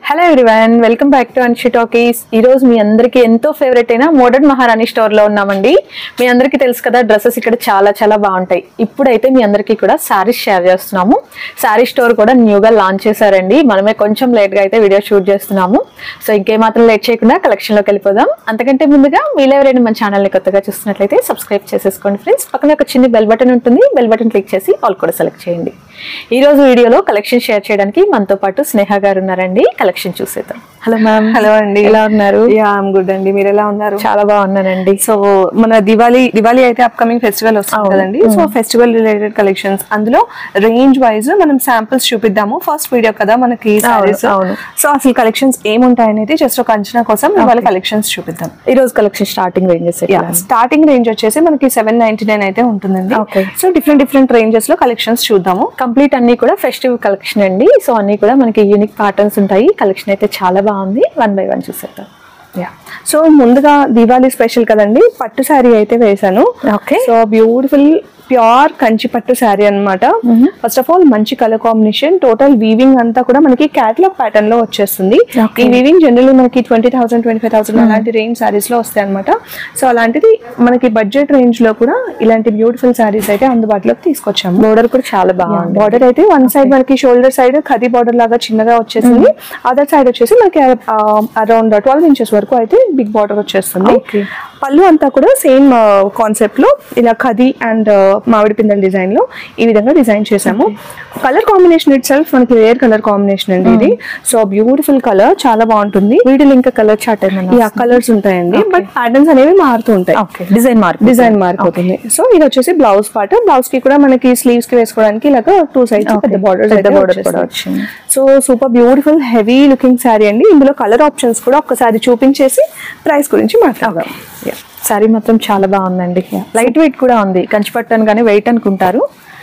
Hello everyone welcome back to Anshi Talkies ఈ రోజు మీ అందరికీ ఎంతో ఫేవరెట్ అయిన మోడర్న్ మహారాణి స్టోర్ లో ఉన్నామండి మీ అందరికీ తెలుసు కదా డ్రెస్సెస్ ఇక్కడ చాలా చాలా బాగుంటాయి ఇప్పుడైతే మీ అందరికీ కూడా శారీస్ షేర్ చేస్తున్నాము శారీ స్టోర్ కూడా న్యూగా లాంచ్ చేశారండి మనమే కొంచెం లేట్ గా అయితే వీడియో షూట్ చేస్తున్నాము సో ఇంకేమాత్రం లేట్ చేయకుండా కలెక్షన్ లోకి వెళ్ళిపోదాం అంతకంటే ముందుగా మీరు ఎవరైనా మన ఛానల్ ని కొత్తగా చూస్తున్నట్లయితే సబ్స్క్రైబ్ చేసేసుకోండి ఫ్రెండ్స్ పక్కన ఒక చిన్న బెల్ బటన్ ఉంటుంది బెల్ బటన్ క్లిక్ చేసి ఆల్ కూడా సెలెక్ట్ చేయండి ఈ రోజు వీడియోలో కలెక్షన్ షేర్ చేయడానికి మనతో పాటు స్నేహ గారు ఉన్నారండి కలెక్షన్ చూసేద్దాం హలో మ్యామ్ హలో అండి ఎలా ఉన్నారు యా ఐమ్ గుడ్ అండి మీరు ఎలా ఉన్నారు చాలా బాగున్నానండి సో మన దివాళీ దివాళీ అయితే అప్కమింగ్ ఫెస్టివల్ వస్తుంది అవును. కదండి సో ఫెస్టివల్ రిలేటెడ్ కలెక్షన్స్ అందులో రేంజ్ వైజ్ మనం శాంపిల్స్ చూపిద్దాము ఫస్ట్ వీడియో కదా మనకి sarees. అవును. సో అసలు కలెక్షన్స్ ఏముంటాయి అనేది జస్ట్ ఒక అంచనా కోసం ఇవాళ కలెక్షన్స్ చూపిద్దాం ఈ రోజు collection starting ranges yeah starting range వచ్చేసి మనకి సెవెన్ నైన్టీ నైన్ అయితే ఉంటుందండి Okay. So different different ranges లో కలెక్షన్స్ చూద్దాము కంప్లీట్ అన్ని కూడా ఫెస్టివ్ కలెక్షన్ అండి సో అన్ని కూడా మనకి యూనిక్ ప్యాటర్న్స్ ఉంటాయి కలెక్షన్ అయితే చాలా బాగుంది వన్ బై వన్ చూసేద్దాం యా సో ముందుగా దివాళీ స్పెషల్ కదండి పట్టు శారీ అయితే వేశాను okay so beautiful pure Kanchi పట్టు శారీ అన్నమాట ఫస్ట్ ఆఫ్ ఆల్ మంచి కలర్ కాంబినేషన్ టోటల్ వీవింగ్ అంతా కూడా మనకి క్యాటలాగ్ ప్యాటర్న్ లో వచ్చేస్తుంది Okay. ఈ వీవింగ్ జనరల్లీ మనకి twenty thousand twenty five thousand అలాంటి రేంజ్ శారీస్ లో వస్తాయి అనమాట సో అలాంటిది మనకి బడ్జెట్ రేంజ్ లో కూడా ఇలాంటి బ్యూటిఫుల్ శారీస్ అయితే అందుబాటులోకి తీసుకొచ్చాము బోర్డర్ కూడా చాలా బాగుంది బార్డర్ అయితే వన్ సైడ్ మనకి షోల్డర్ సైడ్ ఖదీ బార్డర్ లాగా చిన్నగా వచ్చేసింది అదర్ సైడ్ వచ్చేసి మనకి అరౌండ్ ట్వెల్వ్ ఇంచెస్ వరకు అయితే బిగ్ బార్డర్ వచ్చేస్తుంది Okay. పళ్ళు అంతా కూడా సేమ్ కాన్సెప్ట్ లో ఇలా ఖదీ అండ్ మామిడి పిందెల డిజైన్ లో ఈ విధంగా డిజైన్ చేసాము కలర్ కాంబినేషన్ ఇట్ సెల్ఫ్ మనకి రేర్ కలర్ కాంబినేషన్ అండి ఇది సో బ్యూటిఫుల్ కలర్ చాలా బాగుంటుంది వీడియోలో ఇంకా కలర్ చార్ట్ ఏమైనా ఈ కలర్స్ ఉంటాయండి బట్ ప్యాటర్న్స్ అనేవి మారుతూ ఉంటాయి ఓకే డిజైన్ మార్క్ డిజైన్ మారిపోతుంది సో ఇది వచ్చేసి బ్లౌజ్ పార్ట్ బ్లౌజ్ కి కూడా మనకి స్లీవ్స్ కి వేసుకోవడానికి ఇలాగ టూ సైడ్స్ Okay. పెద్ద బార్డర్ పెద్ద border కూడా వచ్చింది. So super beautiful heavy looking sari అండి ఇందులో కలర్ ఆప్షన్స్ కూడా ఒక్కసారి చూపించేసి ప్రైస్ గురించి మాట్లాడదాం సారీ మాత్రం చాలా బాగుందండి లైట్ వెయిట్ కూడా ఉంది కంచి పట్టు కానీ వెయిట్ అనుకుంటారు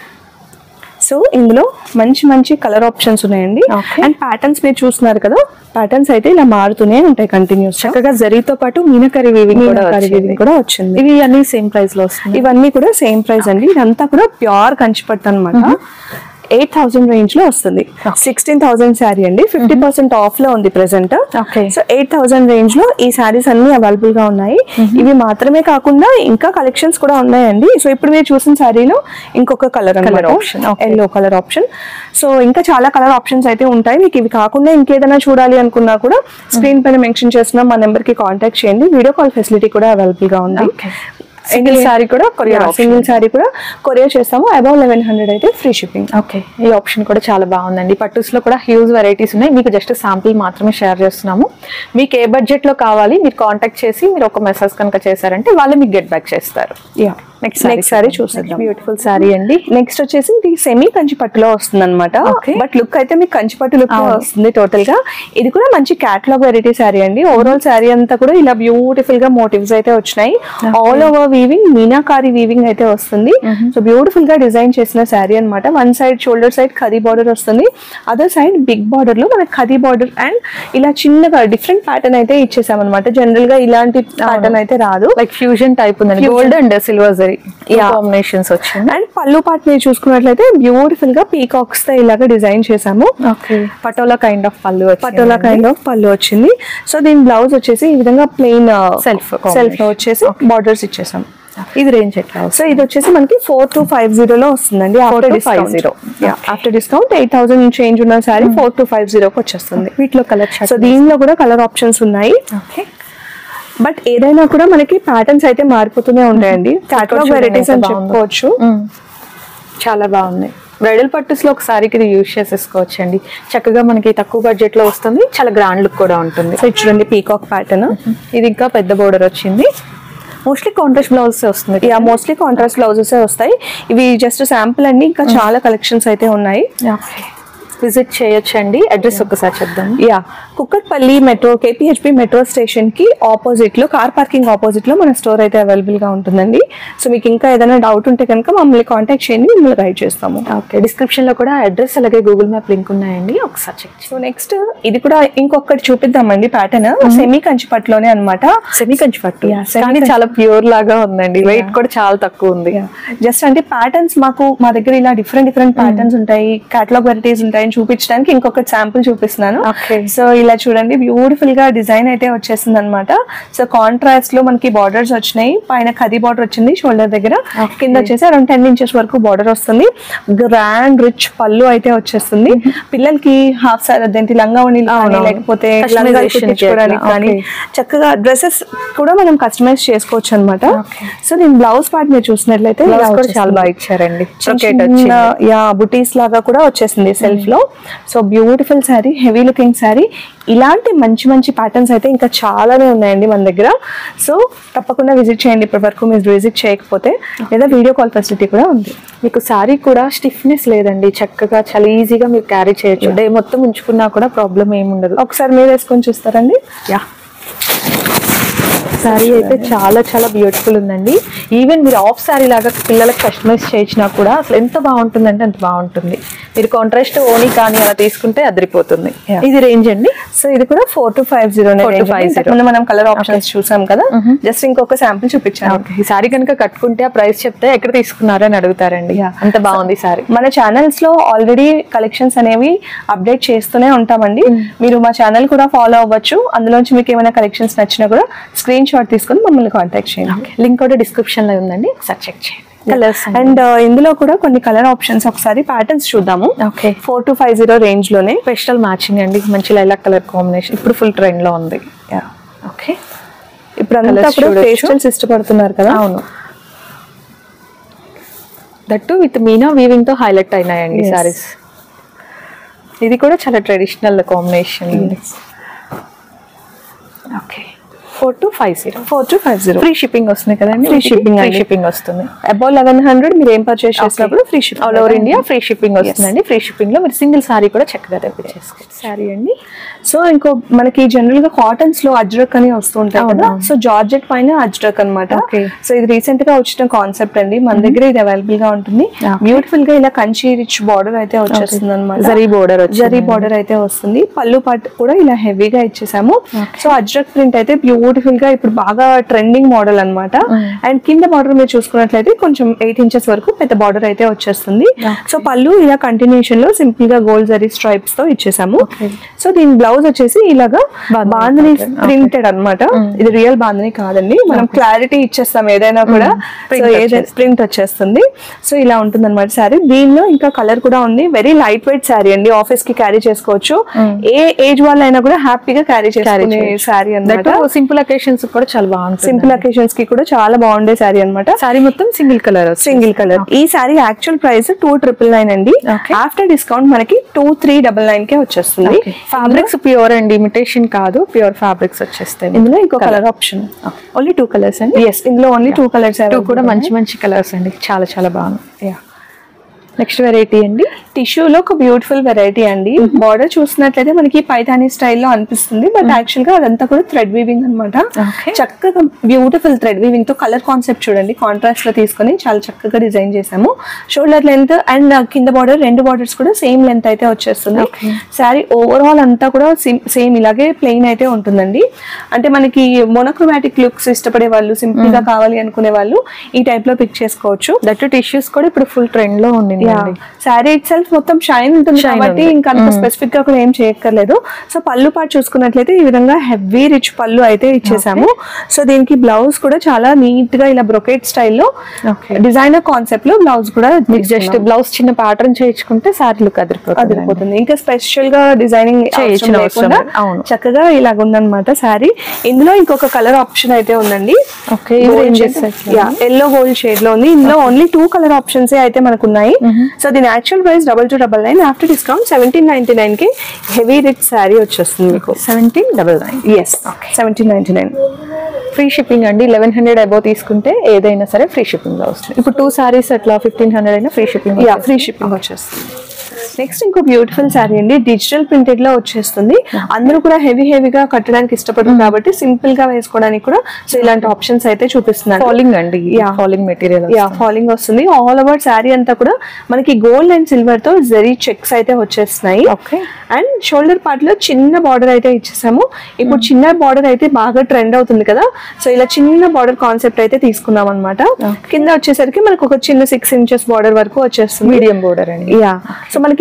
సో ఇందులో మంచి మంచి కలర్ ఆప్షన్స్ ఉన్నాయండి Okay. అండ్ ప్యాటర్న్స్ మీరు చూస్తున్నారు కదా ప్యాటర్న్స్ అయితే ఇలా మారుతూనే ఉంటాయి కంటిన్యూస్ చక్కగా జరీతో పాటు మీనకరి వీవింగ్ కూడా వచ్చింది. కూడా వచ్చింది ఇవి అన్ని సేమ్ ప్రైస్ లో వస్తుంది ఇవన్నీ కూడా సేమ్ ప్రైస్ అండి ఇదంతా కూడా ప్యూర్ కంచిపట్టు అనమాట ఎయిట్ థౌసండ్ రేంజ్ లో వస్తుంది సిక్స్టీన్ థౌసండ్ శారీ అండి ఫిఫ్టీ పర్సెంట్ ఆఫ్ లో ఉంది present Okay. So eight thousand range లో ఈ శారీస్ అన్ని అవైలబుల్ గా ఉన్నాయి ఇవి మాత్రమే కాకుండా ఇంకా కలెక్షన్స్ కూడా ఉన్నాయండి సో ఇప్పుడు మీరు చూసిన శారీలో ఇంకొక colour Colour option, okay. Yellow colour option so ఇంకా చాలా కలర్ ఆప్షన్స్ అయితే ఉంటాయి మీకు ఇవి కాకుండా ఇంకేదైనా చూడాలి అనుకున్నా కూడా స్క్రీన్ పైన మెన్షన్ చేస్తున్న మా నెంబర్ కి కాంటాక్ట్ చేయండి వీడియో కాల్ ఫెసిలిటీ కూడా అవైలబుల్ గా ఉంది Okay. సింగిల్ సారీ కూడా కొరియర్ ఆప్షన్ సింగిల్ శారీ కూడా కొరియర్ చేస్తాము అబౌవ్ లెవెన్ హండ్రెడ్ అయితే ఫ్రీ షిప్పింగ్ ఓకే ఈ ఆప్షన్ కూడా చాలా బాగుందండి పట్టుస్ లో కూడా హ్యూజ్ వెరైటీస్ ఉన్నాయి మీకు జస్ట్ శాంపిల్ మాత్రమే షేర్ చేస్తున్నాము మీకు ఏ బడ్జెట్ లో కావాలి మీరు కాంటాక్ట్ చేసి మీరు ఒక మెసేజ్ కనుక చేశారంటే వాళ్ళు మీకు గెట్ బ్యాక్ చేస్తారు yeah Next next saree sari చూసేద్దాం బ్యూటిఫుల్ సారీ అండి నెక్స్ట్ వచ్చేసి ఇది సెమీ కంచి పట్టులో వస్తుంది అనమాట Okay. బట్ లుక్ అయితే మీకు కంచి పట్టు లుక్ అవును. వస్తుంది టోటల్ గా ఇది కూడా మంచి క్యాటలాగ్ వెరైటీ శారీ అండి ఓవరాల్ శారీ అంతా కూడా ఇలా బ్యూటిఫుల్ గా మోటివ్స్ అయితే వచ్చినాయి all over weaving meenakari weaving అయితే వస్తుంది సో బ్యూటిఫుల్ గా డిజైన్ చేసిన శారీ అన్నమాట వన్ సైడ్ షోల్డర్ సైడ్ ఖదీ బార్డర్ వస్తుంది అదర్ సైడ్ బిగ్ బార్డర్ లో మనకి ఖదీ బార్డర్ అండ్ ఇలా చిన్నగా డిఫరెంట్ ప్యాటర్న్ అయితే ఇచ్చేసాం అనమాట జనరల్ గా ఇలాంటి ప్యాటర్న్ అయితే రాదు లైక్ ఫ్యూజన్ టైప్ ఉందండి Fusion. Gold and silver zari Yeah. Combinations వచ్చింది అండ్ పళ్ళు పార్ట్ మీరు చూసుకున్నట్లయితే బ్యూటిఫుల్ గా పీకాక్స్ తో ఇలాగా డిజైన్ చేసాము ఓకే పటోలా కైండ్ ఆఫ్ పళ్ళు వచ్చింది. పటోలా కైండ్ ఆఫ్ పళ్ళు వచ్చింది సో దీని బ్లౌజ్ వచ్చేసి ఈ విధంగా ప్లెయిన్ Self సెల్ఫ్ లో వచ్చేసి బార్డర్స్ ఇచ్చేసాం ఇది రేంజ్ ఎట్లా సో ఇది వచ్చేసి మనకి ఫోర్ టు ఫైవ్ జీరో లో వస్తుందండి after 4250. Discount after discount eight thousand change ఉన్న సారీ ఫోర్ టు ఫైవ్ జీరోకి వచ్చేస్తుంది వీటిలో కలర్ సో దీనిలో కూడా కలర్ ఆప్షన్స్ ఉన్నాయి ఓకే బట్ ఏదైనా కూడా మనకి ప్యాటర్న్స్ అయితే మారిపోతూనే ఉంటాయండి క్యాటలాగ్ చూడండి వెరైటీస్ అని ఎంత బాగుందో. చెప్పుకోవచ్చు చాలా బాగుంది బ్రైడల్ పట్టుస్ లో ఒకసారికి ఇది యూజ్ చేసేసుకోవచ్చు అండి చక్కగా మనకి తక్కువ బడ్జెట్ లో వస్తుంది చాలా గ్రాండ్ లుక్ కూడా ఉంటుంది సో ఇది చూడండి పీకాక్ ప్యాటర్న్ ఇది ఇంకా పెద్ద బోర్డర్ వచ్చింది మోస్ట్లీ కాంట్రాస్ట్ బ్లౌజ్ వస్తుంది యా మోస్ట్లీ కాంట్రాస్ట్ బ్లౌజెస్ వస్తాయి ఇవి జస్ట్ శాంపుల్ అండి ఇంకా చాలా కలెక్షన్స్ అయితే ఉన్నాయి విజిట్ చేయొచ్చండి అడ్రస్ ఒకసారి చెప్దాం yeah Kukatpally metro KPHB metro station కి ఆపోజిట్ లో కార్ పార్కింగ్ ఆపోజిట్ లో మన స్టోర్ అయితే అవైలబుల్ గా ఉంటుందండి సో మీకు ఇంకా ఏదైనా డౌట్ ఉంటే కనుక మమ్మల్ని కాంటాక్ట్ చేయండి మిమ్మల్ని గైడ్ చేస్తాము ఓకే డిస్క్రిప్షన్ లో కూడా అడ్రస్ అలాగే గూగుల్ మ్యాప్ లింక్ ఉన్నాయండి ఒకసారి చెక్ సో నెక్స్ట్ ఇది కూడా ఇంకొకటి చూపిద్దామండి ప్యాటర్న్ సెమీ కంచి పట్టులోనే అనమాట సెమీ కంచి పట్టు Yeah, semi కానీ కంచి. చాలా ప్యూర్ లాగా ఉందండి వెయిట్ కూడా చాలా తక్కువ ఉంది జస్ట్ అంటే ప్యాటర్న్స్ మాకు మా దగ్గర ఇలా డిఫరెంట్ డిఫరెంట్ ప్యాటర్న్స్ ఉంటాయి కేటలాగ్ వెరైటీస్ ఉంటాయి డిజైన్ చూపించడానికి ఇంకొక శాంపుల్ చూపిస్తున్నాను Okay. సో ఇలా చూడండి బ్యూటిఫుల్ గా డిజైన్ అయితే వచ్చేసింది అనమాట సో కాంట్రాస్ట్ లో మనకి బార్డర్స్ వచ్చినాయి పైన ఖదీ బార్డర్ వచ్చింది షోల్డర్ దగ్గర కింద వచ్చేసి అరౌండ్ టెన్ ఇంచెస్ వరకు బార్డర్ వస్తుంది గ్రాండ్ రిచ్ పళ్ళు అయితే వచ్చేస్తుంది పిల్లలకి హాఫ్ సార్ అదేంటి లంగా ఉండి అవును. లేకపోతే Customization లంగాలు కి కుట్టించుకోవడానికి అట్లా. కానీ Okay. చక్కగా డ్రెస్సెస్ కూడా మనం కస్టమైజ్ చేసుకోవచ్చు అనమాట Okay. సో దీని బ్లౌజ్ పార్ట్ మీరు చూసినట్లయితే ఇలా బ్లౌజ్ కూడా వచ్చేస్తుంది. చాలా బాగా ఇచ్చారండి చిన్న Brocade చిన్న, వచ్చింది. యా బుటీస్ లాగా కూడా వచ్చేసింది సెల్ఫ్ లో so beautiful sari heavy looking sari ఇలాంటి మంచి మంచి ప్యాటర్న్స్ అయితే ఇంకా చాలానే ఉన్నాయండి మన దగ్గర సో తప్పకుండా విజిట్ చేయండి ఇప్పటి వరకు మీరు విజిట్ చేయకపోతే లేదా వీడియో కాల్ ఫెసిలిటీ కూడా ఉంది మీకు శారీ కూడా స్టిఫ్నెస్ లేదండి చక్కగా చాలా ఈజీగా మీరు క్యారీ చేయొచ్చు డే మొత్తం ఉంచుకున్నా కూడా ప్రాబ్లం ఏముండదు ఒకసారి మీరు వేసుకొని చూస్తారండి యా శారీ అయితే చాలా చాలా బ్యూటిఫుల్ ఉందండి ఈవెన్ మీరు ఆఫ్ శారీ లాగా పిల్లలకు కస్టమైజ్ చేయించినా కూడా అసలు ఎంత బాగుంటుందంటే అంత బాగుంటుంది మీరు కాంట్రాస్ట్ ఓనీ కానీ అలా తీసుకుంటే అదిరిపోతుంది Yeah. ఇది రేంజ్ అండి సో ఇది కూడా ఫోర్ టు ఫైవ్ జీరో 4,250. మనం కలర్ ఆప్షన్స్ చూసాం కదా జస్ట్ ఇంకొక శాంపుల్ చూపించాను ఓకే ఈ శారీ కనుక కట్టుకుంటే ఆ ప్రైస్ చెప్తే ఎక్కడ తీసుకున్నారు అని అడుగుతారండి Yeah. అంత బాగుంది శారీ మన ఛానల్స్ లో ఆల్రెడీ కలెక్షన్స్ అనేవి అప్డేట్ చేస్తూనే ఉంటామండి మీరు మా ఛానల్ కూడా ఫాలో అవ్వచ్చు అందులోంచి మీకు ఏమైనా కలెక్షన్స్ నచ్చినా కూడా స్క్రీన్ షాట్ తీసుకొని మమ్మల్ని కాంటాక్ట్ చేయండి లింక్ కూడా డిస్క్రిప్షన్ లో ఉందండి ఒకసారి చెక్ చేయండి కలర్స్ అండ్ ఇందులో కూడా కొన్ని కలర్ ఆప్షన్స్ ఒకసారి ప్యాటర్న్స్ చూద్దాము okay four two five zero range లోనే స్పెషల్ మ్యాచింగ్ అండి మంచి లైలాక్ కలర్ కాంబినేషన్ ఇప్పుడు ఫుల్ ట్రెండ్ లో ఉంది ఓకే ఇప్పుడు అంతా Colours కూడా చూడొచ్చు. పేస్టల్స్ ఇష్టపడుతున్నారు కదా అవును దట్టు విత్ మీనా వీవింగ్ తో హైలైట్ అయినాయండి Yes. సారీస్ ఇది కూడా చాలా traditional combination okay four two five zero four two five zero free shipping వస్తుంది కదండి Free shipping ఫ్రీ అండి. షిప్పింగ్ వస్తుంది అబౌవ్ లెవెన్ హండ్రెడ్ మీరు ఏం పర్చేస్ చేసినా కూడా free ship all over India free shipping వస్తుందండి ఫ్రీ షిప్పింగ్ లో మీరు సింగిల్ సారీ కూడా చక్కగా తెప్పించేసుకోవచ్చు శారీ అండి సో ఇంకో మనకి జనరల్ గా కాటన్స్ లో అజ్రక్ అని వస్తూ ఉంటాయి కదా అవును. సో జార్జెట్ పైన అజ్రక్ అన్నమాట Okay. సో ఇది రీసెంట్ గా వచ్చిన కాన్సెప్ట్ అండి మన దగ్గర ఇది అవైలబుల్ గా ఉంటుంది Okay. బ్యూటిఫుల్ గా ఇలా కంచి రిచ్ బార్డర్ అయితే వచ్చేస్తుంది అనమాట జరీ border వచ్చింది. జరీ బార్డర్ అయితే వస్తుంది పళ్ళు పాటు కూడా ఇలా హెవీగా ఇచ్చేసాము సో అజ్రక్ ప్రింట్ అయితే బ్యూటిఫుల్ గా ఇప్పుడు బాగా ట్రెండింగ్ మోడల్ అన్నమాట అండ్ కింద బార్డర్ మీరు చూసుకున్నట్లయితే కొంచెం ఎయిట్ ఇంచెస్ వరకు పెద్ద బార్డర్ అయితే వచ్చేస్తుంది సో పళ్ళు ఇలా కంటిన్యూషన్ లో సింపుల్ గా గోల్డ్ జరీ స్ట్రైప్స్ తో ఇచ్చేసాము Okay. సో దీని బ్లౌజ్ వచ్చేసి ఇలాగా బాందిని బాందని pattern. ప్రింటెడ్ అన్నమాట ఇది రియల్ బాందని కాదండి మనం క్లారిటీ ఇచ్చేస్తాం ఏదైనా కూడా Print సో ఏదైనా ప్రింట్ వచ్చేస్తుంది సో ఇలా ఉంటుంది అనమాట శారీ దీనిలో ఇంకా కలర్ కూడా ఉంది వెరీ లైట్ వెయిట్ శారీ అండి ఆఫీస్ కి క్యారీ చేసుకోవచ్చు ఏ ఏజ్ వాళ్ళైనా కూడా హ్యాపీగా క్యారీ చేసుకునే శారీ దట్టు అన్నమాట సింపుల్ అకేషన్స్ కూడా చాలా బాగుంటుంది సింపుల్ అకేషన్స్ కి కూడా చాలా బాగుండే శారీ అన్నమాట సారీ మొత్తం సింగిల్ కలర్ సింగిల్ కలర్ ఈ sari actual price two triple nine అండి Okay. ఆఫ్టర్ డిస్కౌంట్ మనకి టూ త్రీ డబల్ నైన్ కే వచ్చేస్తుంది ఫ్యాబ్రిక్స్ ప్యూర్ అండి ఇమిటేషన్ కాదు ప్యూర్ ఫ్యాబ్రిక్స్ వచ్చేస్తాయి ఇందులో ఇంకో colour option only two colours అండి ఎస్ ఇందులో ఓన్లీ టూ కలర్స్ టూ కూడా మంచి మంచి కలర్స్ అండి చాలా చాలా బాగుంది నెక్స్ట్ వెరైటీ అండి టిష్యూలో ఒక బ్యూటిఫుల్ వెరైటీ అండి బార్డర్ చూసినట్లయితే మనకి పైథానీ స్టైల్లో అనిపిస్తుంది బట్ యాక్చువల్ గా అదంతా కూడా థ్రెడ్ వీవింగ్ అనమాట Okay. చక్కగా బ్యూటిఫుల్ థ్రెడ్ వీవింగ్ తో కలర్ కాన్సెప్ట్ చూడండి కాంట్రాస్ట్ లో తీసుకొని చాలా చక్కగా డిజైన్ చేసాము షోల్డర్ లెంత్ అండ్ కింద బార్డర్ రెండు బార్డర్స్ కూడా సేమ్ లెంత్ అయితే వచ్చేస్తుంది Okay. శారీ ఓవరాల్ అంతా కూడా సేమ్ ఇలాగే ప్లెయిన్ అయితే ఉంటుందండి అంటే మనకి మొనోక్రోమాటిక్ లుక్స్ ఇష్టపడే వాళ్ళు సింపుల్ గా కావాలి అనుకునే వాళ్ళు ఈ టైప్ లో పిక్ చేసుకోవచ్చు దట్టు టిష్యూస్ కూడా ఇప్పుడు ఫుల్ ట్రెండ్ లో ఉంది శారీ ఇట్ సెల్ఫ్ మొత్తం షైన్ ఉంటుంది Shine కాబట్టి ఉంది. ఇంకా అంత స్పెసిఫిక్ గా కూడా ఏం చేయక్కర్లేదు సో పళ్ళు పాటు చూసుకున్నట్లయితే ఈ విధంగా హెవీ రిచ్ పళ్ళు అయితే ఇచ్చేసాము సో దీనికి బ్లౌజ్ కూడా చాలా నీట్ గా ఇలా బ్రొకెట్ స్టైల్లో Okay. డిజైనర్ కాన్సెప్ట్ లో బ్లౌజ్ కూడా మీకు జస్ట్ బ్లౌజ్ చిన్న ప్యాటర్న్ చేయించుకుంటే సారీ లుక్ అదిరిపోతుంది అదిరిపోతుంది ఇంకా స్పెషల్ గా డిజైనింగ్ చేయించిన అవసరం లేదు. అవును. చక్కగా ఇలాగ ఉందన్నమాట శారీ ఇందులో ఇంకొక కలర్ ఆప్షన్ అయితే ఉందండి Okay, ఇది ranges ఎట్లా? ఎల్లో గోల్డ్ షేడ్ లో ఉంది ఇందులో ఓన్లీ టూ కలర్ ఆప్షన్స్ అయితే మనకు ఉన్నాయి సో దీని actual price double two double nine after discount seventeen ninety nine కి హెవీ రిచ్ శారీ వచ్చేస్తుంది మీకు seventeen double nine yes seventeen ninety nine free shipping అండి లెవెన్ హండ్రెడ్ అబౌవ్ తీసుకుంటే ఏదైనా సరే ఫ్రీ షిప్పింగ్ లో వస్తుంది ఇప్పుడు టూ సారీస్ అట్లా ఫిఫ్టీన్ హండ్రెడ్ అయినా free shipping yeah free shipping వచ్చేస్తుంది నెక్స్ట్ ఇంకో బ్యూటిఫుల్ శారీ అండి డిజిటల్ ప్రింటెడ్ లో వచ్చేస్తుంది అందరూ కూడా హెవీ హెవీగా కట్టడానికి ఇష్టపడతారు కాబట్టి సింపుల్ గా వేసుకోవడానికి కూడా సో ఇలాంటి ఆప్షన్స్ అయితే చూపిస్తున్నాను ఫాలింగ్ అండి Yeah. Falling material yeah falling వస్తుంది ఆల్ ఓవర్ శారీ అంతా కూడా మనకి గోల్డ్ అండ్ సిల్వర్ తో జరీ చెక్స్ అయితే వచ్చేస్తున్నాయి Okay. అండ్ షోల్డర్ పార్ట్ లో చిన్న బార్డర్ అయితే ఇచ్చేసాము ఇప్పుడు చిన్న బార్డర్ అయితే బాగా ట్రెండ్ అవుతుంది కదా సో ఇలా చిన్న బార్డర్ కాన్సెప్ట్ అయితే తీసుకున్నాం అనమాట కింద వచ్చేసరికి మనకు ఒక చిన్న సిక్స్ ఇంచెస్ బార్డర్ వరకు వచ్చేస్తుంది మీడియం బోర్డర్ అండి యా సో మనకి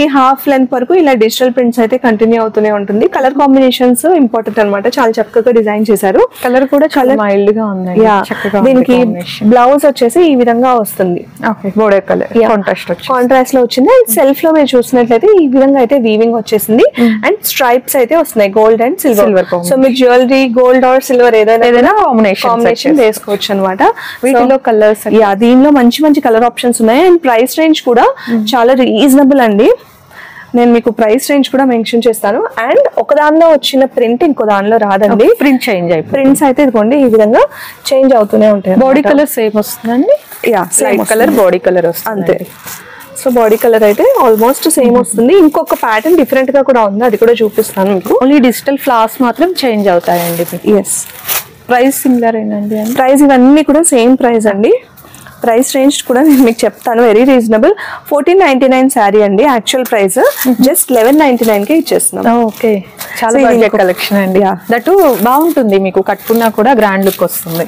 మనకి హాఫ్ లెంత్ వరకు ఇలా డిజిటల్ ప్రింట్స్ అయితే కంటిన్యూ అవుతూనే ఉంటుంది కలర్ కాంబినేషన్స్ ఇంపార్టెంట్ అన్నమాట చాలా చక్కగా డిజైన్ చేశారు కలర్ కూడా చాలా మైల్డ్ గా ఉంది యా చక్కగా దీనికి బ్లౌజ్ వచ్చేసి ఈ విధంగా వస్తుంది okay border colour Yeah. Contrast వచ్చి కాంట్రాస్ట్ లో వచ్చింది అండ్ సెల్ఫ్ లో మీరు చూసినట్లయితే ఈ విధంగా అయితే వీవింగ్ వచ్చేసింది అండ్ స్ట్రైప్స్ అయితే వస్తున్నాయి gold and Silver silver combination. So మీరు జ్యువెలరీ గోల్డ్ ఆర్ సిల్వర్ ఏదైనా ఏదైనా combinations కాంబినేషన్ వచ్చేసి. వేసుకోవచ్చు అనమాట వీటిలో కలర్స్ యా దీనిలో మంచి మంచి కలర్ ఆప్షన్స్ ఉన్నాయి అండ్ ప్రైస్ రేంజ్ కూడా చాలా రీజనబుల్ అండి నేను మీకు ప్రైస్ రేంజ్ కూడా మెన్షన్ చేస్తాను అండ్ ఒక దానిలో వచ్చిన ప్రింట్ ఇంకో దానిలో రాదండి ప్రింట్ చేంజ్ అయిపోయింది ప్రింట్స్ అయితే ఇదిగోండి ఈ విధంగా చేంజ్ అవుతూనే ఉంటాయి బాడీ కలర్ సేమ్ వస్తుందండి yeah light colour body colour వస్తుంది అంతే సో బాడీ కలర్ అయితే ఆల్మోస్ట్ సేమ్ వస్తుంది ఇంకొక ప్యాటర్న్ డిఫరెంట్ గా కూడా ఉంది అది కూడా చూపిస్తాను మీకు ఓన్లీ డిజిటల్ ఫ్లవర్స్ మాత్రం చేంజ్ అవుతాయండి ఎస్ ప్రైస్ సిమిలర్ ఏనండి అని ప్రైస్ ఇవన్నీ కూడా సేమ్ ప్రైస్ అండి ప్రైస్ రేంజ్ కూడా నేను మీకు చెప్తాను very reasonable fourteen ninety nine sari అండి actual price just eleven ninety nine కి ఇచ్చేస్తున్నాం ఓకే చాలా So, ఇది బడ్జెట్ మీకు- కలెక్షన్ అండి Yeah. దట్టు బాగుంటుంది మీకు కట్టుకున్నా కూడా గ్రాండ్ లుక్ వస్తుంది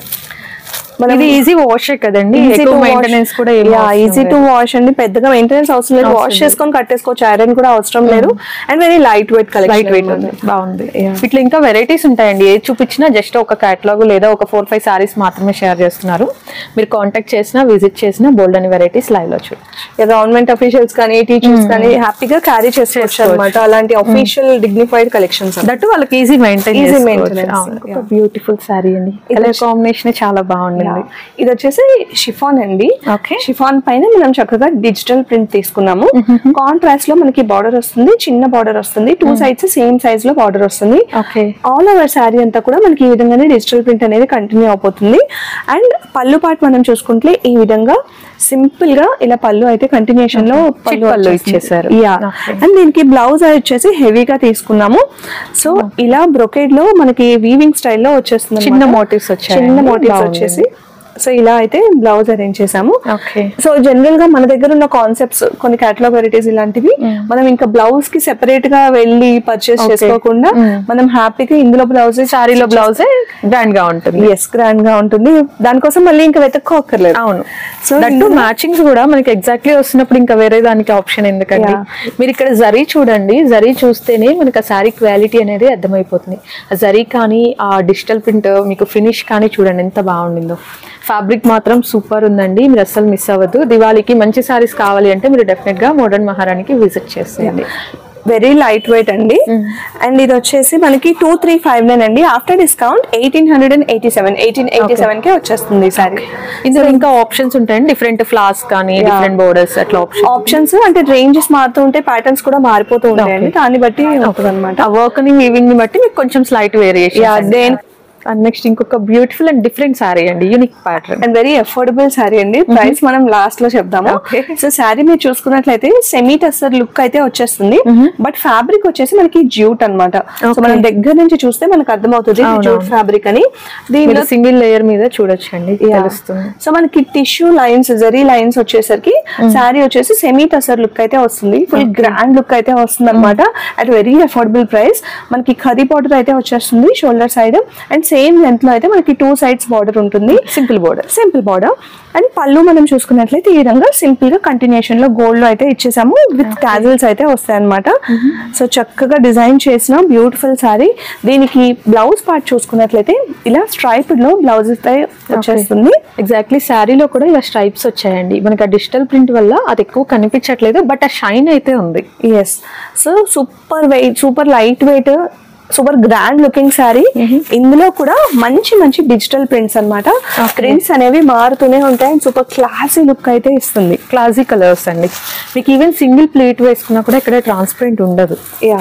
మనం ఇది ఈజీ వాష్ కదండి ఎక్కువ మెయింటెనెన్స్ కూడా ఈజీ టు వాష్ అండి పెద్దగా మెయింటెనెన్స్ అవసరం లేదు వాష్ చేసుకొని కట్టేసుకోవచ్చు ఐరన్ కూడా అవసరం లేదు and very light weight light collection weight ఉంది బాగుంది ఇట్లా ఇంకా వెరైటీస్ ఉంటాయండి ఏది చూపించినా జస్ట్ ఒక కేటలాగ్ లేదా ఒక ఫోర్ ఫైవ్ సారీస్ మాత్రమే షేర్ చేస్తున్నారు మీరు కాంటాక్ట్ చేసినా విజిట్ చేసినా బోల్డ్ అని వెరైటీస్ లైవ్ లో చూడొచ్చు గవర్నమెంట్ అఫీషియల్స్ కానీ టీచర్స్ కానీ హ్యాపీగా క్యారీ చేసుకోవచ్చు అనమాట అలాంటి అఫీషియల్ డిగ్నిఫైడ్ కలెక్షన్స్ దట్టు వాళ్ళకి easy maintain Easy maintenance, yeah. Beautiful sari అండి కలర్ కాంబినేషన్ చాలా బాగుంది ఇది వచ్చేసి షిఫాన్ అండి Okay. షిఫాన్ పైన మనం చక్కగా డిజిటల్ ప్రింట్ తీసుకున్నాము కాంట్రాస్ట్ లో మనకి బార్డర్ వస్తుంది చిన్న బార్డర్ వస్తుంది టూ సైడ్స్ సేమ్ సైజ్ లో బార్డర్ వస్తుంది ఓకే ఆల్ ఓవర్ శారీ అంతా కూడా మనకి ఈ విధంగానే డిజిటల్ ప్రింట్ అనేది కంటిన్యూ అయిపోతుంది అండ్ పళ్ళు పాటు మనం చూసుకుంటే ఈ విధంగా సింపుల్ గా ఇలా పళ్ళు అయితే కంటిన్యూషన్ లో చిట్ పళ్ళు ఇచ్చేసారు. Yeah Okay. అండ్ దీనికి బ్లౌజ్ వచ్చేసి హెవీగా తీసుకున్నాము సో ఇలా బ్రొకేడ్ లో మనకి వీవింగ్ స్టైల్లో వచ్చేస్తుంది చిన్న అన్నమాట. motifs వచ్చాయి. చిన్న మోటివ్స్ బాగుంది. వచ్చేసి సో ఇలా అయితే బ్లౌజ్ అరేంజ్ చేసాము ఓకే సో జనరల్ గా మన దగ్గర ఉన్న కాన్సెప్ట్స్ కొన్ని కేటలాగ్ వెరైటీస్ ఇలాంటివి మనం ఇంకా బ్లౌజ్ కి సెపరేట్ గా వెళ్ళి పర్చేస్ Okay. చేసుకోకుండా మనం హ్యాపీగా ఇందులో బ్లౌజ్ సారీలో బ్లౌజే గ్రాండ్ గా ఉంటుంది ఎస్ గ్రాండ్ గా ఉంటుంది దానికోసం మళ్ళీ ఇంకా వెతుక్కోక్కర్లేదు అవును సో దట్టు మ్యాచింగ్స్ కూడా మనకి ఎగ్జాక్ట్లీ వస్తున్నప్పుడు ఇంకా వేరే దానికి ఆప్షన్ ఎందుకండి Yeah. మీరు ఇక్కడ జరీ చూడండి జరీ చూస్తేనే మనకి ఆ శారీ క్వాలిటీ అనేది అర్థమైపోతుంది ఆ జరీ కానీ ఆ డిజిటల్ ప్రింట్ మీకు ఫినిష్ కానీ చూడండి ఎంత బాగుండిందో ఫ్యాబ్రిక్ మాత్రం సూపర్ ఉందండి మీరు అస్సలు మిస్ అవ్వద్దు దివాళీకి మంచి సారీస్ కావాలి అంటే మీరు డెఫినెట్ గా మోడర్న్ మహారాణికి విజిట్ చేసేయండి వెరీ లైట్ వెయిట్ అండి అండ్ ఇది వచ్చేసి మనకి టూ త్రీ ఫైవ్ నైన్ అండి after discount eighteen hundred and eighty seven eighteen eighty seven కే వచ్చేస్తుంది ఈ సారీ ఇందులో ఇంకా ఆప్షన్స్ ఉంటాయండి డిఫరెంట్ ఫ్లాస్ కానీ డిఫరెంట్ బోర్డర్స్ అట్లా ఆప్షన్ ఆప్షన్స్ అంటే రేంజెస్ మారుతూ ఉంటాయి ప్యాటర్న్స్ కూడా మారిపోతూ ఉంటాయండి దాన్ని బట్టి ఉంటుంది అనమాట ఆ వర్క్ ని వీవింగ్ ని బట్టి మీకు కొంచెం slight Yeah, variation then- and next ఇంకొక బ్యూటిఫుల్ అండ్ డిఫరెంట్ సారీ అండి unique pattern and very affordable sari అండి ప్రైస్ మనం లాస్ట్ లో చెప్దాము Okay. సో శారీ మీరు చూసుకున్నట్లయితే సెమీ టస్సర్ లుక్ అయితే వచ్చేస్తుంది బట్ ఫ్యాబ్రిక్ వచ్చేసి మనకి జ్యూట్ అన్నమాట సో Okay. మనం దగ్గర నుంచి చూస్తే మనకు అర్థమవుతుంది అవును, జ్యూట్ అవును. ఫ్యాబ్రిక్ అని దీనిలో సింగిల్ లేయర్ మీద చూడొచ్చండి తెలుస్తుంది సో మనకి టిష్యూ లైన్స్ జరీ లైన్స్ వచ్చేసరికి శారీ వచ్చేసి సెమీ టసర్ లుక్ అయితే వస్తుంది ఫుల్ గ్రాండ్ లుక్ అయితే వస్తుంది అనమాట అట్ వెరీ అఫోర్డబుల్ ప్రైస్ మనకి ఖదీ బార్డర్ అయితే వచ్చేస్తుంది shoulder side and same length లో అయితే మనకి టూ సైడ్స్ బార్డర్ ఉంటుంది simple border simple border and pallu మనం చూసుకున్నట్లయితే ఈ విధంగా సింపుల్ గా కంటిన్యూషన్ లో గోల్డ్ లో అయితే ఇచ్చేసాము విత్ క్యాజల్స్ అయితే వస్తాయి అనమాట సో చక్కగా డిజైన్ చేసిన బ్యూటిఫుల్ సారీ దీనికి బ్లౌజ్ పార్ట్ చూసుకున్నట్లయితే ఇలా స్ట్రైప్డ్ లో బ్లౌజ్ అయితే వచ్చేస్తుంది ఎగ్జాక్ట్లీ శారీలో కూడా ఇలా స్ట్రైప్స్ వచ్చాయండి మనకి ఆ డిజిటల్ ప్రింట్ వల్ల అది ఎక్కువ కనిపించట్లేదు బట్ ఆ షైన్ అయితే ఉంది yes so super weight super light weight super grand looking sari ఇందులో కూడా మంచి మంచి డిజిటల్ ప్రింట్స్ అన్నమాట ప్రింట్స్ అనేవి మారుతూనే ఉంటాయి అండ్ సూపర్ క్లాసీ లుక్ అయితే ఇస్తుంది క్లాసీ కలర్స్ అండి మీకు ఈవెన్ సింగిల్ ప్లేట్ వేసుకున్నా కూడా ఇక్కడ ట్రాన్స్పరెంట్ ఉండదు యా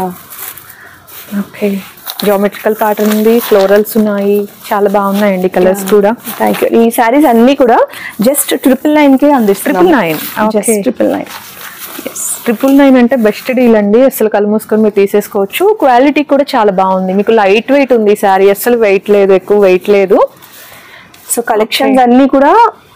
ఓకే జామెట్రికల్ ప్యాటర్న్ ఉంది ఫ్లోరల్స్ ఉన్నాయి చాలా బాగున్నాయండి కలర్స్ కూడా థ్యాంక్ యూ ఈ శారీస్ అన్ని కూడా జస్ట్ ట్రిపుల్ నైన్ కి అందిస్తున్నాం triple nine just triple nine triple nine అంటే బెస్ట్ డీల్ అండి అసలు కళ్ళు మూసుకొని మీరు తీసేసుకోవచ్చు క్వాలిటీ కూడా చాలా బాగుంది మీకు లైట్ వెయిట్ ఉంది శారీ అసలు వెయిట్ లేదు ఎక్కువ వెయిట్ లేదు సో కలెక్షన్స్ అన్ని కూడా